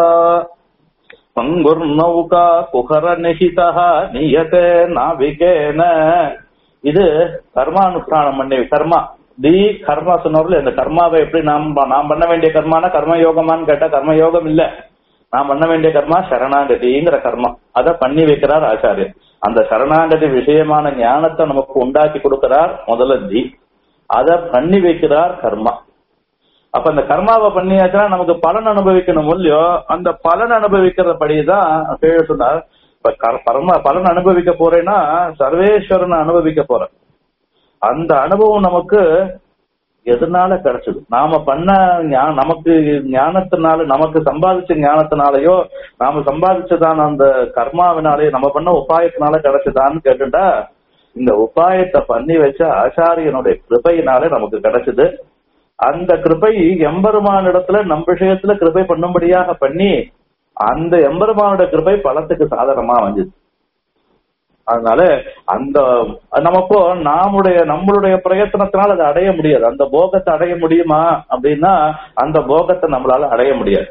Speaker 1: பங்குர் நௌகா குஹர நிஹிதா நியதே நாவிகேன இது கர்மானுஷ்டானம் பண்ணி கர்மா தி கர்மா சொன்னவர்கள் இந்த கர்மாவை எப்படி நாம் நாம் பண்ண வேண்டிய கர்மானா கர்ம யோகமான்னு கேட்டா கர்ம யோகம் இல்ல நாம் பண்ண வேண்டிய கர்மா சரணாகதிங்கிற கர்மா அதை பண்ணி வைக்கிறார் ஆச்சாரியர் அந்த சரணாகதி விஷயமான ஞானத்தை நமக்கு உண்டாக்கி கொடுக்கிறார் முதல்ல தி அதை பண்ணி வைக்கிறார் கர்மா அப்ப அந்த கர்மாவை பண்ணியாச்சுன்னா நமக்கு பலன் அனுபவிக்கணும் இல்லையோ அந்த பலன் அனுபவிக்கிறபடிதான் கீழே சொன்னார் இப்ப கர்- கர்ம பலன் அனுபவிக்க போறேன்னா சர்வேஸ்வரனை அனுபவிக்க போறேன் அந்த அனுபவம் நமக்கு எதனால கிடைச்சது நாம பண்ண ஞா- நமக்கு ஞானத்தினால நமக்கு சம்பாதிச்ச ஞானத்தினாலயோ நாம சம்பாதிச்சதான அந்த கர்மாவினாலேயோ நம்ம பண்ண உபாயத்தினால கிடைச்சதான்னு கேட்டுட்டா இந்த உபாயத்தை பண்ணி வச்ச ஆச்சாரியனுடைய கிருபையினாலே நமக்கு கிடைச்சது அந்த கிருபை எம்பெருமான் இடத்துல நம் விஷயத்துல கிருபை பண்ணும்படியாக பண்ணி அந்த எம்பெருமானோட கிருபை பலத்துக்கு சாதனமா வந்தது அதனால அந்த நமக்கோ நாமுடைய நம்மளுடைய பிரயத்தனத்தினால் அதை அடைய முடியாது அந்த போகத்தை அடைய முடியுமா அப்படின்னா அந்த போகத்தை நம்மளால அடைய முடியாது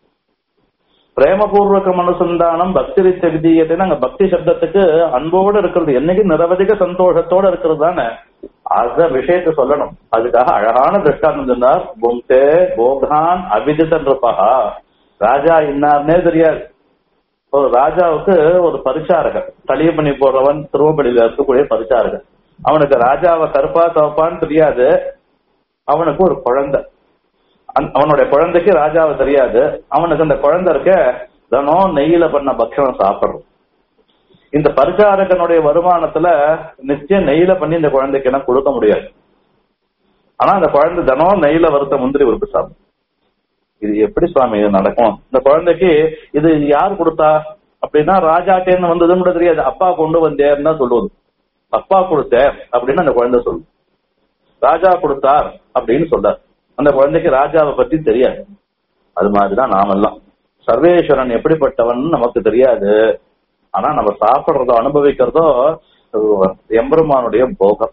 Speaker 1: பிரேமபூர்வகம் அனுசந்தானம் பக்தி ரீத்த விதீயத்தைன்னு அங்க பக்தி சப்தத்துக்கு அன்போடு இருக்கிறது என்னைக்கு நிரவதிக சந்தோஷத்தோட இருக்கிறது தானே அத விஷயத்தை சொல்லணும் அதுக்காக அழகான திருஷ்டாந்தம் சொன்னார் பும்தே போகான் அபிஜிதன் இருப்பா ராஜா இன்னார்னே தெரியாது ஒரு ராஜாவுக்கு ஒரு பரிசாரகர் தளிய பண்ணி போறவன் திருவப்படியில இருக்கக்கூடிய பரிசாரகர் அவனுக்கு ராஜாவை கருப்பா தவப்பான்னு தெரியாது அவனுக்கு ஒரு குழந்தை அந்த- அவனுடைய குழந்தைக்கு ராஜாவை தெரியாது அவனுக்கு அந்த குழந்தை இருக்க தினம் நெய்யில பண்ண பக்ஷணம் சாப்பிடுறோம் இந்த பரிசாரகனுடைய வருமானத்துல நிச்சயம் நெய்யில பண்ணி இந்த குழந்தைக்கு எல்லாம் கொடுக்க முடியாது ஆனா அந்த குழந்தை தினம் நெய்யில வறுத்த முந்திரி உறுப்பு சாப்பிடும் இது எப்படி சுவாமி இது நடக்கும் இந்த குழந்தைக்கு இது யார் கொடுத்தா அப்படின்னா ராஜாட்டேன்னு வந்ததுன்னு கூட தெரியாது அப்பா கொண்டு வந்தேன்னு தான் சொல்லுவது அப்பா கொடுத்தேன் அப்படின்னு அந்த குழந்தை சொல்லும் ராஜா கொடுத்தார் அப்படின்னு சொல்றார் அந்த குழந்தைக்கு ராஜாவை பத்தி தெரியாது அது மாதிரிதான் நாமெல்லாம் சர்வேஸ்வரன் எப்படிப்பட்டவன் நமக்கு தெரியாது ஆனா நம்ம சாப்பிடுறதோ அனுபவிக்கிறதோ அது எம்பெருமானுடைய போகம்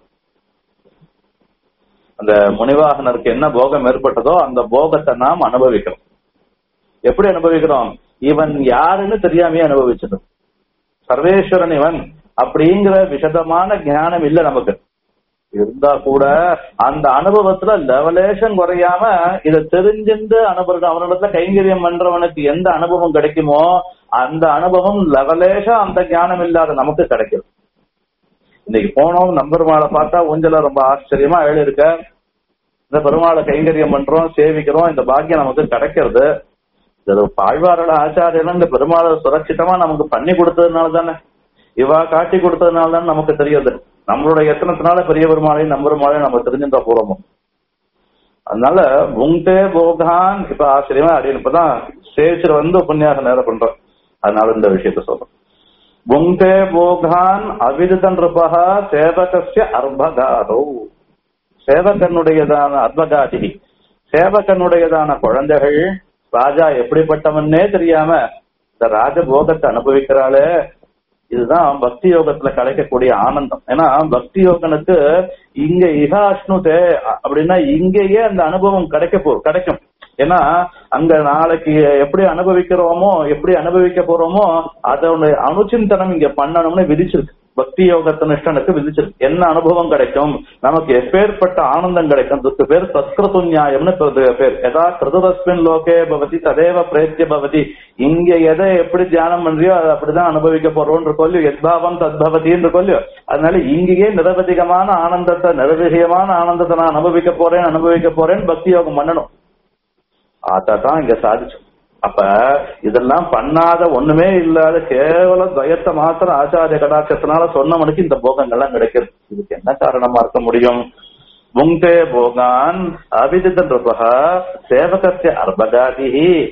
Speaker 1: அந்த முனிவாகனருக்கு என்ன போகம் ஏற்பட்டதோ அந்த போகத்தை நாம் அனுபவிக்கிறோம் எப்படி அனுபவிக்கிறோம் இவன் யாருன்னு தெரியாமையே அனுபவிச்சிடும் சர்வேஸ்வரன் இவன் அப்படிங்கிற விசதமான ஞானம் இல்ல நமக்கு இருந்தா கூட அந்த அனுபவத்துல லெவலேஷன் குறையாம இத தெரிஞ்சுட்டு அனுபவம் அவனிடத்துல கைங்கரியம் பண்றவனுக்கு எந்த அனுபவம் கிடைக்குமோ அந்த அனுபவம் லெவலேஷா அந்த ஞானம் இல்லாத நமக்கு கிடைக்கும் இன்னைக்கு போனோம் நம்பெருமாளை பார்த்தா ஊஞ்சல ரொம்ப ஆச்சரியமா எழுதிருக்க இந்த பெருமாளை கைங்கரியம் பண்றோம் சேவிக்கிறோம் இந்த பாக்கியம் நமக்கு கிடைக்கிறது இது பாழ்வாரோட ஆச்சாரியெல்லாம் இந்த பெருமாளை சுரட்சிதமா நமக்கு பண்ணி கொடுத்ததுனால தானே இவா காட்டி கொடுத்ததுனால தானே நமக்கு தெரியுது நம்மளோட எத்தனத்தினால பெரிய பெருமாளையும் நம்ம பெருமாளையும் நம்ம தெரிஞ்சுட்டா போறோமோ அதனால உங்டே போகான் இப்ப ஆச்சரியமா அப்படின்னு இப்பதான் சேச்சர் வந்து உபன்யாசம் நேரம் பண்றோம் அதனால இந்த விஷயத்த சொல்றோம் புங்கே போகான் அவிதிதன் ருபா சேவகசிய அர்பகாதோ சேவகனுடையதான அர்பகாதி சேவகனுடையதான குழந்தைகள் ராஜா எப்படிப்பட்டவன்னே தெரியாம இந்த ராஜபோகத்தை அனுபவிக்கிறாளே இதுதான் பக்தி யோகத்துல கிடைக்கக்கூடிய ஆனந்தம் ஏன்னா பக்தி யோகனுக்கு இங்க இகாஷ்ணுதே அப்படின்னா இங்கேயே அந்த அனுபவம் கிடைக்க போ கிடைக்கும் ஏன்னா அங்க நாளைக்கு எப்படி அனுபவிக்கிறோமோ எப்படி அனுபவிக்க போறோமோ அதோட அனுச்சிந்தனம் இங்க பண்ணணும்னு விதிச்சிருக்கு பக்தி யோகத்த நிஷ்டனுக்கு விதிச்சிருக்கு என்ன அனுபவம் கிடைக்கும் நமக்கு எப்பேற்பட்ட ஆனந்தம் கிடைக்கும் அதுக்கு பேர் சத்கிருது நியாயம்னு பெரு- பேர் எதா கிருதஸ்மின் லோகே பவதி ததேவ பிரேத்திய பவதி இங்க எதை எப்படி தியானம் பண்றியோ அதை அப்படிதான் அனுபவிக்க போறோம்னு இருக்கோல்லையோ எத்பாவம் தத்பவதின்னு இருக்கோல்லையோ அதனால இங்கேயே நிரவதிகமான ஆனந்தத்தை நிரவதிகமான ஆனந்தத்தை நான் அனுபவிக்க போறேன் அனுபவிக்க போறேன்னு பக்தி யோகம் பண்ணணும் அதான் இங்க சாதிச்சோம் அப்ப இதெல்லாம் பண்ணாத ஒண்ணுமே இல்லாத கேவல துவயத்தை மாத்திரம் ஆச்சாரிய கடாட்சத்தினால சொன்னவனுக்கு இந்த போகங்கள்லாம் கிடைக்கிறது இதுக்கு என்ன காரணமா இருக்க முடியும் புங்கே போகான் அவிதிதன் ரூபா சேவகத்திய அர்பகாதி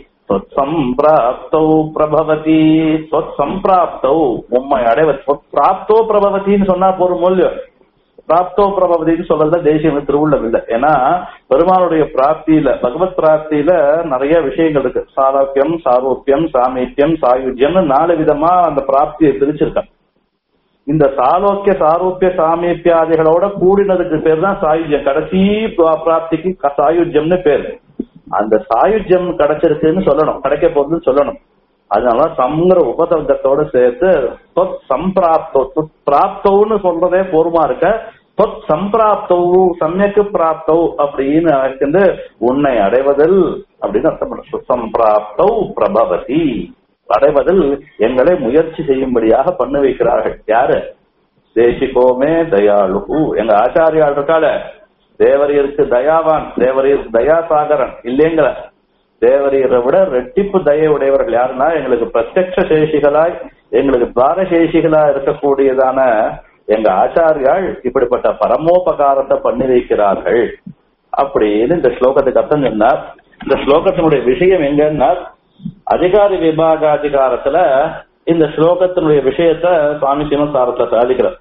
Speaker 1: சம்பிராப்தௌ பிரபவதி சம்பிராப்தௌ உண்மை அடைவ பிராப்தோ பிரபவத்தின்னு சொன்னா போரும் மூல்யம் பிராப்தோ பிரபவதின்னு சொல்றதுல தேசியம் திருவுள்ளம் இல்ல ஏன்னா பெருமாளுடைய பிராப்தியில பகவத் பிராப்தியில நிறைய விஷயங்கள் இருக்கு சாரோக்கியம் சாரூப்பியம் சாமீத்தியம் சாயுஜ்யம்னு நாலு விதமா அந்த பிராப்தியை பிரிச்சிருக்கான் இந்த சாலோக்கிய சாரூப்பிய சாமீப்பியாதிகளோட கூடினதுக்கு பேர் தான் சாயுஜ்யம் கடைசி பிரா- பிராப்திக்கு க- சாயுஜ்யம்னு பேர் அந்த சாயுஜ்யம் கிடைச்சிருக்குன்னு சொல்லணும் கிடைக்க போகுதுன்னு சொல்லணும் அதனால சம்ங்கிற உபசர்க்கத்தோட சேர்த்து தொத் சம்பிராப்தோ தொத் பிராப்தோன்னு சொல்றதே போருமா இருக்க தொத் சம்பிராப்தௌ சமயக்கு பிராப்தௌ அப்படின்னு வந்து உன்னை அடைவதில் அப்படின்னு அர்த்தம் பண்ண சம்பிராப்தௌ பிரபவதி அடைவதில் எங்களை முயற்சி செய்யும்படியாக பண்ண வைக்கிறார்கள் யாரு தேசிகோமே தயாளு எங்க ஆச்சாரியால் இருக்கால தேவரியருக்கு தயாவான் தேவரியருக்கு தயாசாகரன் இல்லைங்கிற தேவரியரை விட ரெட்டிப்பு தயை உடையவர்கள் யாருன்னா எங்களுக்கு பிரத்யக்ஷ சேஷிகளாய் எங்களுக்கு துவாரசேஷிகளா இருக்கக்கூடியதான எங்க ஆச்சாரியால் இப்படிப்பட்ட பரமோபகாரத்தை பண்ணி வைக்கிறார்கள் அப்படின்னு இந்த ஸ்லோகத்துக்கு அர்த்தம் சொன்னார் இந்த ஸ்லோகத்தினுடைய விஷயம் எங்கன்னா அதிகாரி விபாகாதிகாரத்துல இந்த ஸ்லோகத்தினுடைய விஷயத்த சுவாமி சிவசாரத்தை சாதிக்கிறார்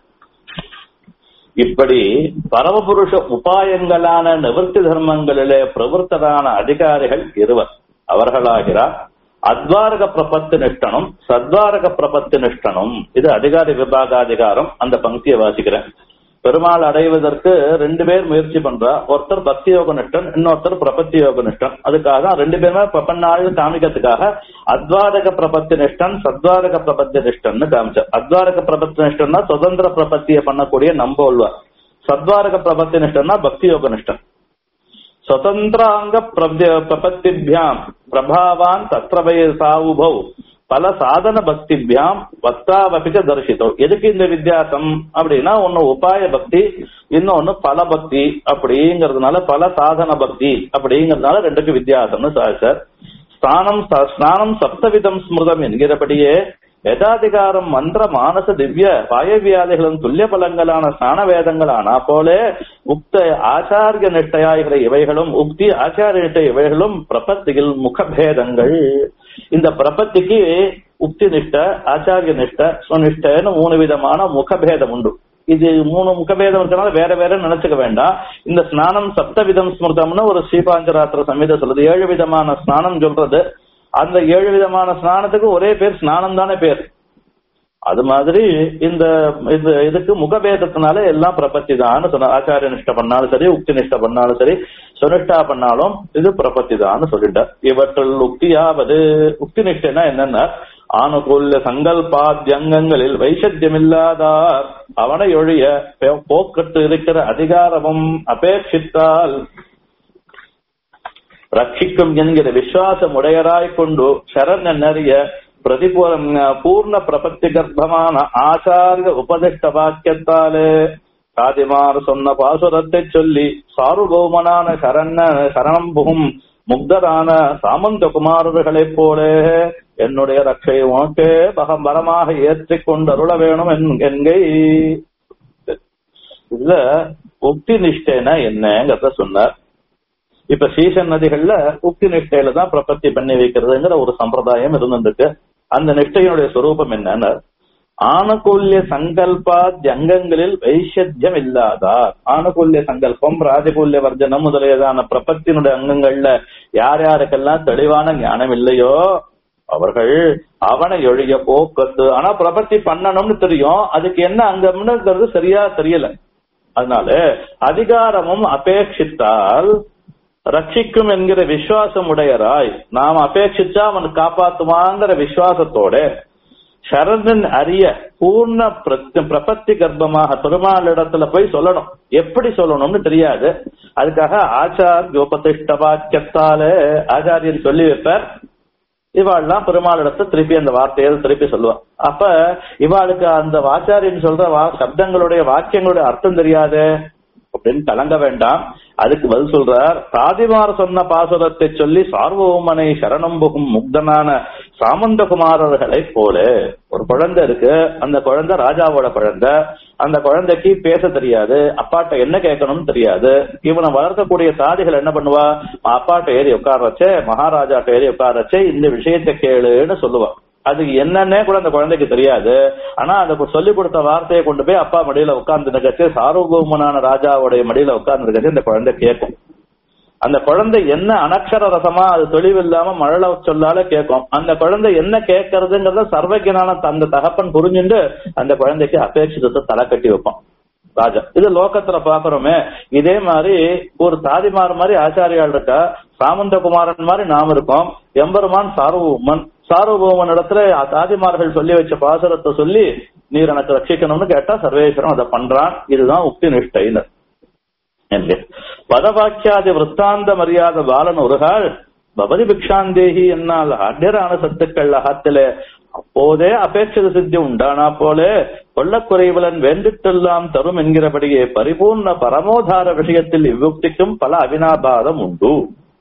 Speaker 1: இப்படி பரமபுருஷ உபாயங்களான நிவர்த்தி தர்மங்களிலே பிரவருத்தரான அதிகாரிகள் இருவர் அவர்களாகிறார் அத்வாரக பிரபத்து நிஷ்டனும் சத்வாரக பிரபத்து நிஷ்டனும் இது அதிகாரி விபாகாதிகாரம் அந்த பங்கியை வாசிக்கிறேன் பெருமாள் அடைவதற்கு ரெண்டு பேர் முயற்சி பண்றா ஒருத்தர் பக்தி யோக நிஷ்டன் இன்னொருத்தர் பிரபத்தி யோக நிஷ்டன் அதுக்காக தான் ரெண்டு பேருமே பப்பன்னாள் காமிக்கிறதுக்காக அத்வாரக பிரபத்தி நிஷ்டன் சத்வாரக பிரபத்தி நிஷ்டன்னு காமிச்சார் அத்வாரக பிரபத்தி நிஷ்டன்னா சுதந்திர பிரபத்தியை பண்ணக்கூடிய நம்போல்வார் சத்வாரக பிரபத்தி நிஷ்டன்னா பக்தி யோக நிஷ்டன் स्वतंत्रांग प्रपत्तिभ्याम प्रभावान तत्र वै साउभौ பல சாதன பக்திபியாம் வக்தாவபிச்ச தரிசித்தோ எதுக்கு இந்த வித்தியாசம் அப்படின்னா ஒன்னு உபாய பக்தி இன்னொன்னு பல பக்தி அப்படிங்கறதுனால பல சாதன பக்தி அப்படிங்கறதுனால ரெண்டுக்கு வித்தியாசம்னு சார் ஸ்நானம் ஸ்நானம் சப்தவிதம் ஸ்மிருதம் என்கிறபடியே வேதாதிகாரம் மந்திர மானச திவ்ய வாயவியாதிகளும் துல்லிய பலங்களான ஸ்நான வேதங்களானா போல உக்த ஆச்சாரிய நிஷ்டையாகிற இவைகளும் உக்தி ஆச்சாரிய நிஷ்டை இவைகளும் பிரபத்தியில் முகபேதங்கள் இந்த பிரபத்திக்கு உக்தி நிஷ்ட ஆச்சாரிய நிஷ்ட சுனிஷ்டன்னு மூணு விதமான முகபேதம் உண்டு இது மூணு முகபேதம் இருக்கனால வேற வேற நினைச்சுக்க வேண்டாம் இந்த ஸ்நானம் சப்தவிதம் ஸ்மிருதம்னு ஒரு ஸ்ரீபாஞ்சராத்திர சமீத சொல்றது ஏழு விதமான ஸ்நானம் சொல்றது அந்த ஏழு விதமான ஸ்நானத்துக்கு ஒரே பேர் ஸ்நானம் தானே பேர் அது மாதிரி இந்த இந்த இதுக்கு முகபேதத்தினால எல்லாம் பிரபத்தி தான் சொன்ன ஆச்சாரிய நிஷ்ட பண்ணாலும் சரி உக்தி நிஷ்ட பண்ணாலும் சரி சுனிஷ்டா பண்ணாலும் இது பிரபத்தி தான் சொல்லிட்டார் இவற்றுள் உக்தியாவது உக்தி நிஷ்டனா என்னன்னா ஆணுகூல்ய சங்கல்பாத்தியங்கங்களில் வைசத்தியமில்லாதார் அவனை ஒழிய போக்கட்டு இருக்கிற அதிகாரமும் அபேட்சித்தால் ரட்சிக்கும் என்கிற விசுவாசம் உடையராய் கொண்டு சரண் நிறைய பிரதிபூரம் பூர்ண பிரபத்தி கர்ப்பமான ஆச்சாரிய உபதிஷ்ட வாக்கியத்தாலே சாதிமார் சொன்ன பாசுரத்தை சொல்லி சார்வபௌமனான சரண சரணம் புகும் முக்தரான சாமந்த குமாரர்களைப் போல என்னுடைய ரட்சை உனக்கே பகம்பரமாக ஏற்றிக் கொண்டருள வேணும் என்கை இதுல உக்தி நிஷ்டைனா என்னங்கிறத சொன்னார் இப்ப சீசன் நதிகள்ல உக்தி நிஷ்டையில தான் பிரபத்தி பண்ணி வைக்கிறதுங்கிற ஒரு சம்பிரதாயம் இருந்துருக்கு அந்த நிஷ்டையினுடைய சுரூபம் என்னன்னு ஆணுகூல்ய சங்கல்பா அங்கங்களில் வைஷத்தியம் இல்லாதார் ஆணுகூல்ய சங்கல்பம் ராஜகூல்ய வர்ஜனம் முதலியதான பிரபத்தினுடைய அங்கங்கள்ல யார் யாருக்கெல்லாம் தெளிவான ஞானம் இல்லையோ அவர்கள் அவனை ஒழிய போக்கத்து ஆனா பிரபத்தி பண்ணணும்னு தெரியும் அதுக்கு என்ன அங்கம்னுங்கிறது சரியா தெரியல அதனால அதிகாரமும் அபேட்சித்தால் ரட்சிக்கும் என்கிற விசுவாசம் உடையராய் நாம் அபேட்சிச்சா அவன் காப்பாத்துவாங்கிற விசுவாசத்தோட சரணன் அறிய பூர்ண பிரபத்தி கர்ப்பமாக பெருமாளிடத்துல போய் சொல்லணும் எப்படி சொல்லணும்னு தெரியாது அதுக்காக ஆச்சார் உபதிஷ்ட வாக்கியத்தால ஆச்சாரியர் சொல்லி வைப்பார் இவாள்லாம் பெருமாளிடத்தை திருப்பி அந்த வார்த்தையை திருப்பி சொல்லுவா அப்ப இவாளுக்கு அந்த ஆச்சாரியன் சொல்ற சப்தங்களுடைய வாக்கியங்களுடைய அர்த்தம் தெரியாது அப்படின்னு கலங்க வேண்டாம் அதுக்கு பதில் சொல்றார் சாதிமார் சொன்ன பாசுரத்தை சொல்லி சார்வபௌமனை சரணம் புகும் முக்தனான சாமந்தகுமாரர்களை போல ஒரு குழந்தை இருக்கு அந்த குழந்தை ராஜாவோட குழந்தை அந்த குழந்தைக்கு பேச தெரியாது அப்பாட்ட என்ன கேட்கணும்னு தெரியாது இவனை வளர்க்கக்கூடிய சாதிகள் என்ன பண்ணுவா அப்பாட்ட ஏறி உட்கார வச்சே மகாராஜாட்ட ஏறி உட்கார வச்சே இந்த விஷயத்தை கேளுன்னு சொல்லுவா அது என்னன்னே கூட அந்த குழந்தைக்கு தெரியாது ஆனா அந்த சொல்லி கொடுத்த வார்த்தையை கொண்டு போய் அப்பா மடியில உட்கார்ந்து நிகழ்ச்சி சார்வபௌமனான ராஜாவுடைய மடியில உட்கார்ந்து நிகழ்ச்சி இந்த குழந்தை கேட்கும் அந்த குழந்தை என்ன அனக்ஷர ரசமா அது தெளிவில்லாம மழல சொல்லால கேட்கும் அந்த குழந்தை என்ன கேட்கறதுங்கிறத சர்வஜனான அந்த தகப்பன் புரிஞ்சுட்டு அந்த குழந்தைக்கு அபேட்சிதத்தை தலை கட்டி வைப்பான் ராஜா இது லோகத்துல பாக்குறோமே இதே மாதிரி ஒரு தாதிமார் மாதிரி ஆச்சாரியால் இருக்கா சாமந்தகுமாரன் மாதிரி நாம் இருக்கோம் எம்பெருமான் சார்வபௌமன் சார்வபௌமன் இடத்துல தாதிமார்கள் சொல்லி வச்ச பாசுரத்தை சொல்லி நீர் எனக்கு ரட்சிக்கணும்னு கேட்டா சர்வேஸ்வரன் அதை பண்றான் இதுதான் உக்தி நிஷ்டைன்னு என்று பதவாக்கியாதி விற்த்தாந்த மரியாத பாலன் ஒருகால் பவதி பிக்ஷாந்தேகி என்னால் அட்யரான சத்துக்கள் அகத்திலே அப்போதே அபேட்சித சித்தி உண்டானா போலே கொள்ளக்குறைவலன் வேண்டிட்டெல்லாம் தரும் என்கிறபடியே பரிபூர்ண பரமோதார விஷயத்தில் இவ்வுக்திக்கும் பல அவினாபாதம் உண்டு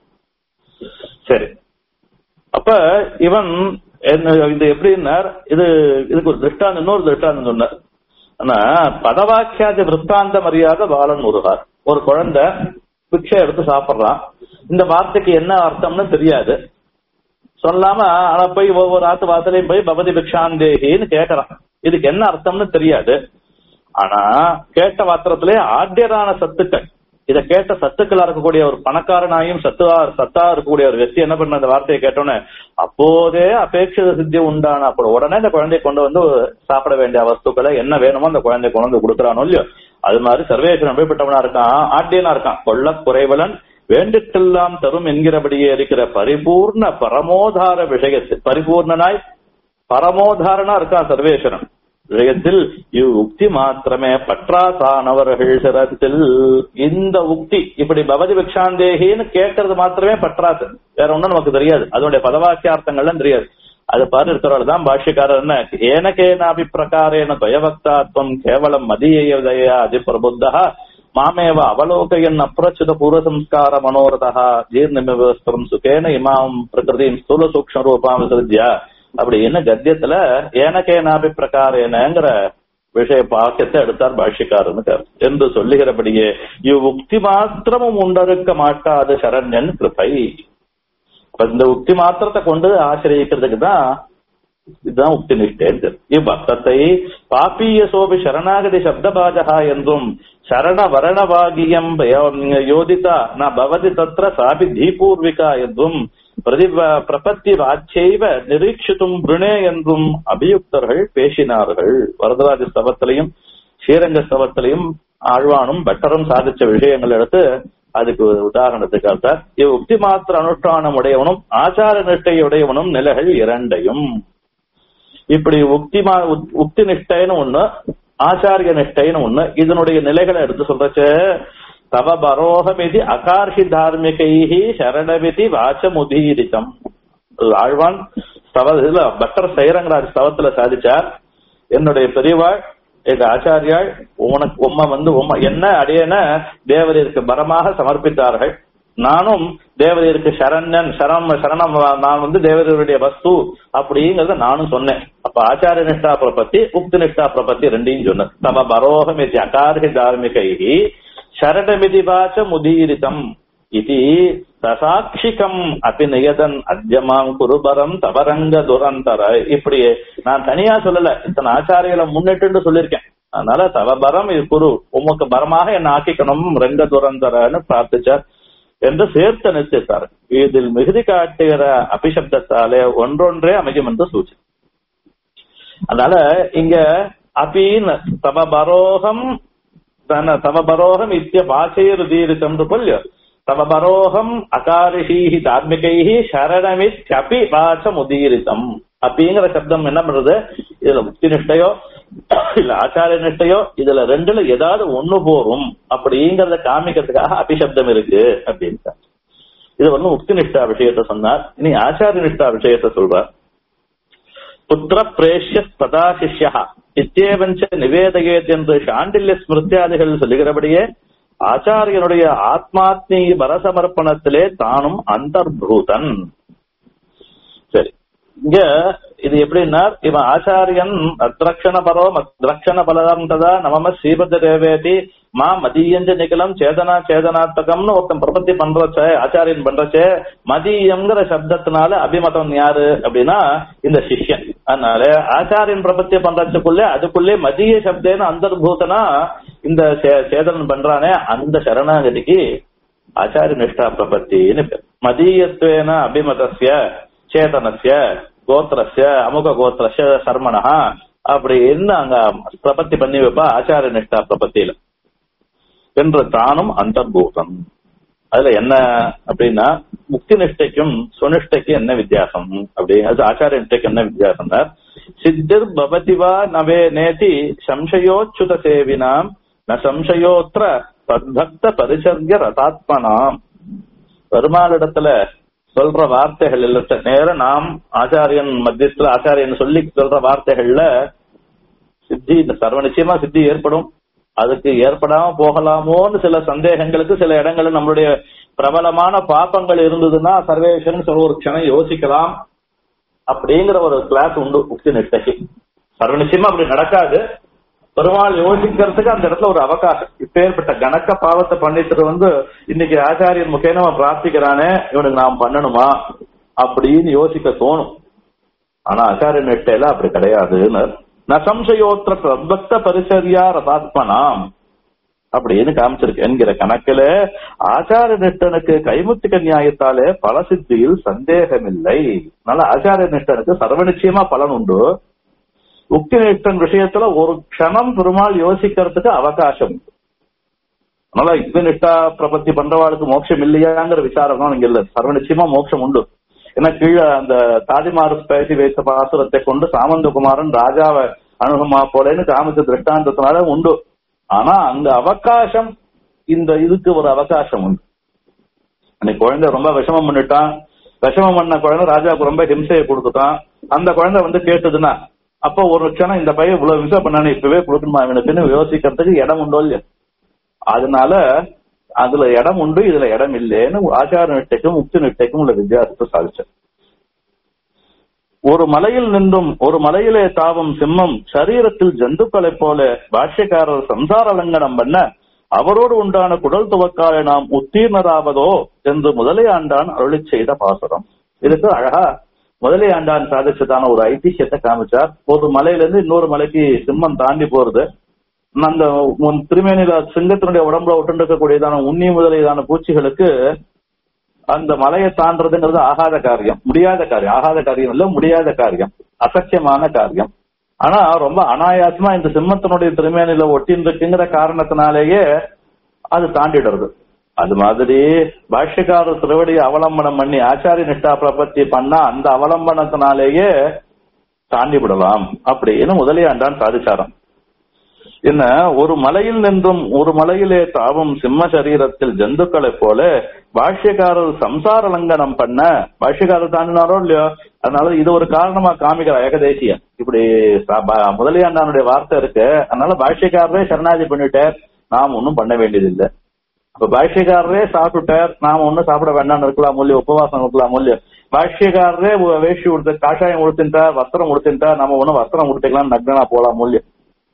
Speaker 1: சரி அப்ப இவன் என்ன இது எப்படின்னார் இது இதுக்கு ஒரு திருஷ்டாந்தம் இன்னொரு திருஷ்டாந்தம் சொன்னார் ஆனா பதவாக்கியாதி விற்த்தாந்த மரியாதை பாலன் ஒருகார் ஒரு குழந்தை பிக்ஷை எடுத்து சாப்பிடுறான் இந்த வார்த்தைக்கு என்ன அர்த்தம்னு தெரியாது சொல்லாம ஆனா போய் ஒவ்வொரு ஆத்து வாசலையும் போய் பவதி பிக்ஷாந்தேகின்னு கேட்கறான் இதுக்கு என்ன அர்த்தம்னு தெரியாது ஆனா கேட்ட மாத்திரத்திலே ஆத்தியரான சத்துக்கள் இத கேட்ட சத்துக்களா இருக்கக்கூடிய ஒரு பணக்காரனாயும் சத்துவா சத்தா இருக்கக்கூடிய ஒரு व्यक्ति என்ன பண்ண அந்த வார்த்தையை கேட்டோன்னே அப்போதே அபேட்சித சித்தி உண்டான அப்போ உடனே அந்த குழந்தைய கொண்டு வந்து சாப்பிட வேண்டிய வஸ்துக்களை என்ன வேணுமோ அந்த குழந்தைய கொண்டு வந்து கொடுக்குறானோ இல்லையோ அது மாதிரி சர்வேஸ்வரன் எப்படிப்பட்டவனா இருக்கான் ஆட்டியனா இருக்கான் கொள்ள குறைவலன் வேண்டிட்டெல்லாம் தரும் என்கிறபடியே இருக்கிற பரிபூர்ண பரமோதார விஷயத்தில் பரிபூர்ணனாய் பரமோதாரனா இருக்கான் சர்வேஸ்வரன் விஷயத்தில் இவ் உக்தி மாத்திரமே பற்றாசானவர்கள் சிரத்தில் இந்த உக்தி இப்படி பவதி விக்ஷாந்தேகின்னு கேட்கறது மாத்திரமே பற்றாசு வேற ஒண்ணும் நமக்கு தெரியாது அதனுடைய பதவாக்கியார்த்தங்கள்லாம் தெரியாது அது பாரு இருக்கிறவள் தான் பாஷ்யக்காரர் என்ன ஏனகேனாபி பிரகாரேன துவயவக்தாத்வம் கேவலம் மதியதயா அதிபிரபுத்தா மாமேவ அவலோகயன் அப்ரச்சுத பூர்வசம்ஸ்கார மனோரதா ஜீர்ணமிவஸ்திரம் சுகேன இமாம் பிரகிருதியும் ஸ்தூல சூக்ஷ்ம ரூபாம் விசர்ஜியா அப்படின்னு கத்தியத்துல ஏனகேனாபி பிரகாரேனங்கிற விஷய பாக்கியத்தை எடுத்தார் பாஷ்யக்காரனுக்கு என்று சொல்லுகிறபடியே இவ் உக்தி மாத்திரமும் உண்டறுக்க மாட்டாது சரண்யன் கிருபை அப்ப இந்த உக்தி மாத்திரத்தை கொண்டு ஆசிரியக்கிறதுக்கு தான் இதுதான் உக்தி நிஷ்டேன் இவ்வர்த்தத்தை பாப்பிய சோபி சரணாகதி சப்தபாஜகா என்றும் சரண வரணவாகியம் யோதிதா ந பவதி தத்ர சாபி தீபூர்விகா என்றும் பிரதி பிரபத்தி வாச்சைவ நிரீட்சித்தும் பிருணே என்றும் அபியுக்தர்கள் பேசினார்கள் வரதராஜ ஸ்தவத்திலையும் ஸ்ரீரங்க ஸ்தவத்திலையும் ஆழ்வானும் பட்டரும் சாதிச்ச விஷயங்கள் எடுத்து அதுக்கு உதாரணத்துக்காக இவ் உக்தி மாத்திர அனுஷ்டானம் உடையவனும் ஆச்சார நிஷ்டை உடையவனும் நிலைகள் இரண்டையும் இப்படி உக்தி மா உக்தி நிஷ்டைன்னு ஒண்ணு ஆச்சாரிய நிஷ்டைன்னு ஒண்ணு இதனுடைய நிலைகளை எடுத்து சொல்றச்ச தவ பரோகமிதி அகார்ஷி தார்மிகைஹி சரணவிதி வாச்சமுதீரிதம் ஆழ்வான் ஸ்தவ இதுல பட்டர் சைரங்கராஜ் ஸ்தவத்துல சாதிச்சார் என்னுடைய பெரியவாள் எங்க ஆச்சாரியாள் உனக்கு உம்மை வந்து உம்மை என்ன அடையன தேவரீருக்கு பரமாக சமர்ப்பித்தார்கள் நானும் தேவரீருக்கு சரண்யன் சரணம் சரணம் நான் வந்து தேவரீருடைய வஸ்து அப்படிங்கறத நானும் சொன்னேன் அப்ப ஆச்சாரிய நிஷ்டா பிரபத்தி உக்தி நிஷ்டா பிரபத்தி ரெண்டையும் சொன்னேன் தம பரோகம் இது அகார்ஹி தார்மிகைஹி சரணமிதி வாச்ச முதீரிதம் இது தசாட்சிகம் அப்படி நியதன் அத்தியமாம் குருபரம் தவரங்க துரந்தர இப்படி நான் தனியா சொல்லல இத்தனை ஆச்சாரியர்களை முன்னிட்டு சொல்லியிருக்கேன் அதனால தவபரம் இது குரு உமக்கு பரமாக என்ன ஆக்கிக்கணும் ரங்க துரந்தரன்னு பிரார்த்திச்சார் என்று சேர்த்து நிச்சயித்தார் இதில் மிகுதி காட்டுகிற அபிசப்தத்தாலே ஒன்றொன்றே அமையும் என்று சூச்சி அதனால இங்க அபின்னு தவபரோகம் தவபரோகம் இத்திய பாசைர் தீரித்தம் கொல்லியோ தவபரோகம் அகாரிஷீஹி தார்மிகைஹி சரணமித்யபி வாச்சம் உதீரிதம் அப்படிங்கிற சப்தம் என்ன பண்றது இதுல முக்தி நிஷ்டையோ இல்ல ஆச்சாரிய நிஷ்டையோ இதுல ரெண்டுல ஏதாவது ஒண்ணு போரும் அப்படிங்கறத காமிக்கிறதுக்காக அபிசப்தம் இருக்கு அப்படின்னு இது ஒண்ணு முக்தி நிஷ்டா விஷயத்த சொன்னார் இனி ஆச்சாரிய நிஷ்டா விஷயத்த சொல்றார் புத்திர பிரேஷ்ய ததா சிஷ்யா இத்தேவஞ்ச நிவேதகேத் என்று சாண்டில்ய ஸ்மிருத்தியாதிகள் சொல்லுகிறபடியே ஆச்சாரியனுடைய ஆத்மாத்மீ பரசமர்ப்பணத்திலே தானும் அந்தர்பூதன் சரி இங்க இது எப்படின்னா இவன் ஆச்சாரியன் அத்ரக்ஷண பரோ அத்ரக்ஷண பலதம் ததா நமம ஸ்ரீபத தேவேதி மா மதியஞ்ச நிகழம் சேதனா சேதனாத்தகம்னு ஒருத்தன் பிரபத்தி பண்றச்சே ஆச்சாரியன் பண்றச்சே மதியங்கிற சப்தத்தினால அபிமதம் யாரு அப்படின்னா இந்த சிஷ்யன் அதனால ஆச்சாரியன் பிரபத்தி பண்றதுக்குள்ளே அதுக்குள்ளே மதிய சப்தேன்னு அந்தர்பூதனா இந்த சேதனன் பண்றானே அந்த சரணாகதிக்கு ஆச்சாரிய நிஷ்டா பிரபத்தின்னு பேர் மதீயத்வேன அபிமதஸ்ய சேதனஸ்ய கோத்திரஸ்ய அமுக கோத்திரஸ்ய சர்மணா அப்படின்னு அங்க பிரபத்தி பண்ணி வைப்பா ஆச்சாரிய நிஷ்டா பிரபத்தியில என்று தானும் அந்தர்பூதம் அதுல என்ன அப்படின்னா முக்தி நிஷ்டைக்கும் சுனிஷ்டைக்கும் என்ன வித்தியாசம் அப்படி அது ஆச்சார நிஷ்டைக்கு என்ன வித்தியாசம் சித்திர் பவதிவா நவே நேதி சம்சயோச்சுத சேவினாம் ந சம்சயோத்திர சத்பக்த பரிசர்ய ரதாத்மனாம் பெருமாளிடத்துல சொல்ற வார்த்தைகள் இல்ல நேர நாம் ஆச்சாரியன் மத்தியத்துல ஆச்சாரியன் சொல்லி சொல்ற வார்த்தைகள்ல சித்தி இந்த சர்வ நிச்சயமா சித்தி ஏற்படும் அதுக்கு ஏற்படாம போகலாமோன்னு சில சந்தேகங்களுக்கு சில இடங்கள்ல நம்மளுடைய பிரபலமான பாப்பங்கள் இருந்ததுன்னா சர்வேஸ்வரன் சொல்ல ஒரு க்ஷணம் யோசிக்கலாம் அப்படிங்கிற ஒரு கிளாஸ் உண்டு முக்தி நிஷ்டைக்கு சர்வ நிச்சயமா அப்படி நடக்காது பெருமாள் யோசிக்கிறதுக்கு அந்த இடத்துல ஒரு அவகாசம் இப்பேற்பட்ட கணக்க பாவத்தை பண்ணிட்டு வந்து இன்னைக்கு ஆச்சாரியன் முக்கியம் அவன் பிரார்த்திக்கிறானே இவனுக்கு நாம் பண்ணணுமா அப்படின்னு யோசிக்க தோணும் ஆனா ஆச்சாரிய நெட்டையில அப்படி கிடையாதுன்னு நசம்சயோத்திர பிரபக்த பரிசரியா ரதாத்மனாம் அப்படின்னு காமிச்சிருக்கு என்கிற கணக்குல ஆச்சார நிஷ்டனுக்கு கைமுத்திக நியாயத்தாலே பல சித்தியில் சந்தேகமில்லை அதனால ஆச்சார நிஷ்டனுக்கு சர்வ நிச்சயமா பலன் உண்டு உக்தி நிஷ்டன் விஷயத்துல ஒரு க்ஷணம் பெருமாள் யோசிக்கிறதுக்கு அவகாசம் உண்டு அதனால யுக்தி நிஷ்டா பிரபத்தி பண்றவாளுக்கு மோட்சம் இல்லையாங்கிற விசாரம் தான் இங்க இல்ல சர்வ நிச்சயமா மோட்சம் உண்டு ஏன்னா கீழே அந்த தாதிமாறு பேசி வைத்த பாசுரத்தை கொண்டு சாமந்தகுமாரன் ராஜாவை அணுகுமா போலேன்னு காமிச்ச திருஷ்டாந்தத்தினால உண்டு ஆனா அங்க அவகாசம் இந்த இதுக்கு ஒரு அவகாசம் உண்டு அன்னைக்கு குழந்தை ரொம்ப விஷமம் பண்ணிட்டான் விஷமம் பண்ண குழந்தை ராஜாவுக்கு ரொம்ப ஹிம்சையை கொடுத்துட்டான் அந்த குழந்தை வந்து கேட்டதுன்னா அப்போ ஒரு க்ஷணம் இந்த பையன் இவ்வளவு ஹிம்சை பண்ணானே இப்பவே கொடுக்கணுமா இவனுக்குன்னு யோசிக்கிறதுக்கு இடம் உண்டோ இல்லையா அதனால அதுல இடம் உண்டு இதுல இடம் இல்லைன்னு ஆச்சார நிட்டைக்கும் முக்தி நிட்டைக்கும் உள்ள வித்தியாசத்தை சாதிச்சார் ஒரு மலையில் நின்றும் ஒரு மலையிலே தாவும் சிம்மம் சரீரத்தில் ஜந்துக்களைப் போல பாஷ்யக்காரர் சம்சார லங்கனம் பண்ண அவரோடு உண்டான குடல் துவக்காலை நாம் உத்தீர்ணராவதோ என்று முதலையாண்டான் அருளி செய்த பாசுரம் இதுக்கு அழகா முதலையாண்டான் சாதிச்சதான ஒரு ஐதிஹ்யத்தை காமிச்சார் ஒரு மலையில இருந்து இன்னொரு மலைக்கு சிம்மம் தாண்டி போறது அந்த உன் திருமேனில சிங்கத்தினுடைய உடம்புல விட்டு இருக்கக்கூடியதான உண்ணி முதலியதான பூச்சிகளுக்கு அந்த மலையை தாண்டதுங்கிறது ஆகாத காரியம் முடியாத காரியம் ஆகாத காரியம் இல்ல முடியாத காரியம் அசக்கியமான காரியம் ஆனா ரொம்ப அனாயாசமா இந்த சிம்மத்தினுடைய திருமேனில ஒட்டின்னு இருக்குங்கிற காரணத்தினாலேயே அது தாண்டிடுறது அது மாதிரி பாஷ்யக்காரர் திருவடியை அவலம்பனம் பண்ணி ஆச்சாரிய நிஷ்டா பிரபத்தி பண்ணா அந்த அவலம்பனத்தினாலேயே தாண்டி விடலாம் அப்படின்னு முதலியாண்டான் சாதிச்சாரம் என்ன ஒரு மலையில் நின்றும் ஒரு மலையிலே தாவும் சிம்ம சரீரத்தில் ஜந்துக்களைப் போல பாஷ்யக்காரர் சம்சார லங்கனம் பண்ண பாஷ்யக்காரர் தாண்டினாரோ இல்லையோ அதனால இது ஒரு காரணமா காமிக்கிற ஏகதேசியம் இப்படி முதலியாண்டானுடைய வார்த்தை இருக்கு அதனால பாஷ்யக்காரரே சரணாதி பண்ணிட்டார் நாம் ஒன்னும் பண்ண வேண்டியதில்லை அப்ப பாஷ்யக்காரரே சாப்பிட்டுட்டார் நாம ஒன்னும் சாப்பிட வேண்டாம்னு இருக்கலாம் மூலியம் உபவாசம் இருக்கலாம் மூலியம் பாஷ்யக்காரரே வேஷ்டி உடுத்த காஷாயம் உடுத்தின்ட்டார் வஸ்திரம் உடுத்தின்ட்டார் நம்ம ஒன்னும் வஸ்திரம் உடுத்திக்கலாம் நக்னா போலாம் மூலியம்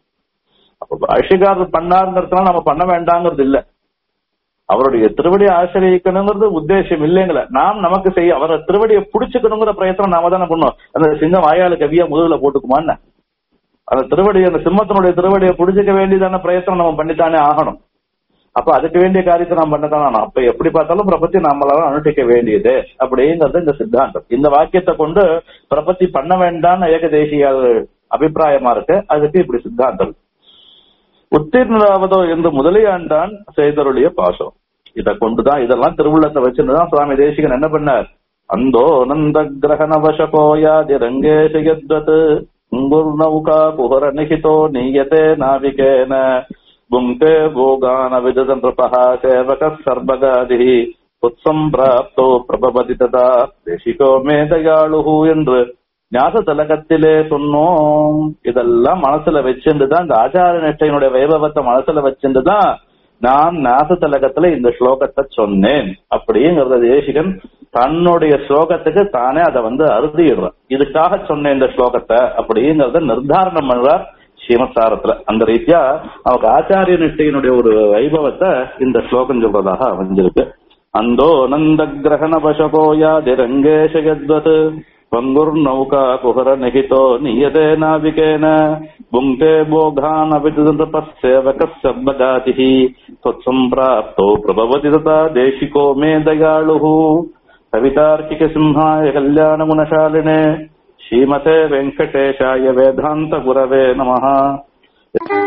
Speaker 1: அப்ப பாஷ்யக்காரர் பண்ணாருங்கிறதுனால நம்ம பண்ண வேண்டாங்கிறது இல்ல அவருடைய திருவடியை ஆசிரியக்கணுங்கிறது உத்தேசம் இல்லைங்கள நாம் நமக்கு செய்ய அவரை திருவடியை புடிச்சுக்கணுங்கிற பிரயத்தனம் நாம தானே பண்ணோம் அந்த சிங்கம் வாயாளு கவியா முதுகுல போட்டுக்குமான்னு அந்த திருவடி அந்த சிம்மத்தினுடைய திருவடியை புடிச்சுக்க வேண்டியதான பிரயத்தனம் நம்ம பண்ணித்தானே ஆகணும் அப்ப அதுக்கு வேண்டிய காரியத்தை நாம் பண்ணத்தான் ஆகணும் அப்ப எப்படி பார்த்தாலும் பிரபத்தி நம்மளால அனுஷ்டிக்க வேண்டியது அப்படிங்கிறது இந்த சித்தாந்தம் இந்த வாக்கியத்தை கொண்டு பிரபத்தி பண்ண வேண்டாம்னு ஏகதேசிய அபிப்பிராயமா இருக்கு அதுக்கு இப்படி சித்தாந்தம் உத்தீர்ணராவதோ என்று முதலியாண்டான் செய்தருடைய பாசம் இத கொண்டுதான் இதெல்லாம் திருவுள்ளத்தை வச்சிருந்துதான் சுவாமி தேசிகன் என்ன பண்ணார் அந்தோ நந்த கிரகண வசகோயாதி ரங்கேஷயத்வத் நௌகா குஹர நிகிதோ நீயதே நாவிகேன புங்கே போகான விதத நிருபா சேவக சர்வகாதி உத்சம்பிராப்தோ பிரபபதி ததா தேசிகோ மே தயாளுஹு என்று ஞாச தலகத்திலே சொன்னோம் இதெல்லாம் மனசுல வச்சிருந்துதான் இந்த ஆச்சார நிஷ்டையினுடைய வைபவத்தை மனசுல வச்சிருந்துதான் நான் நாச தலகத்துல இந்த ஸ்லோகத்தை சொன்னேன் அப்படிங்கறத தேசிகன் தன்னுடைய ஸ்லோகத்துக்கு தானே அதை வந்து அறுதிடுறான் இதுக்காக சொன்ன இந்த ஸ்லோகத்தை அப்படிங்கறத நிர்தாரணம் பண்றார் ஸ்ரீமத்சாரத்துல அந்த ரீதியா அவருக்கு ஆச்சாரிய நிஷ்டையினுடைய ஒரு வைபவத்தை இந்த ஸ்லோகம் சொல்றதாக அமைஞ்சிருக்கு அந்தோ நந்த கிரகண பசகோயாதிரங்கேஷயத்வத் பங்குர்நௌகா குஹர நிகிதோ நியதே நாவிகேன புங்கே போகானபிதபசேவகஸ்ய பகாதிः त्वत्सम्प्राप्तो प्रभवति तथा देशिको मे दयालुः कवितार्किकसिंहाय कल्याणगुणशालिने श्रीमते वेङ्कटेशाय वेदान्तगुरवे नमः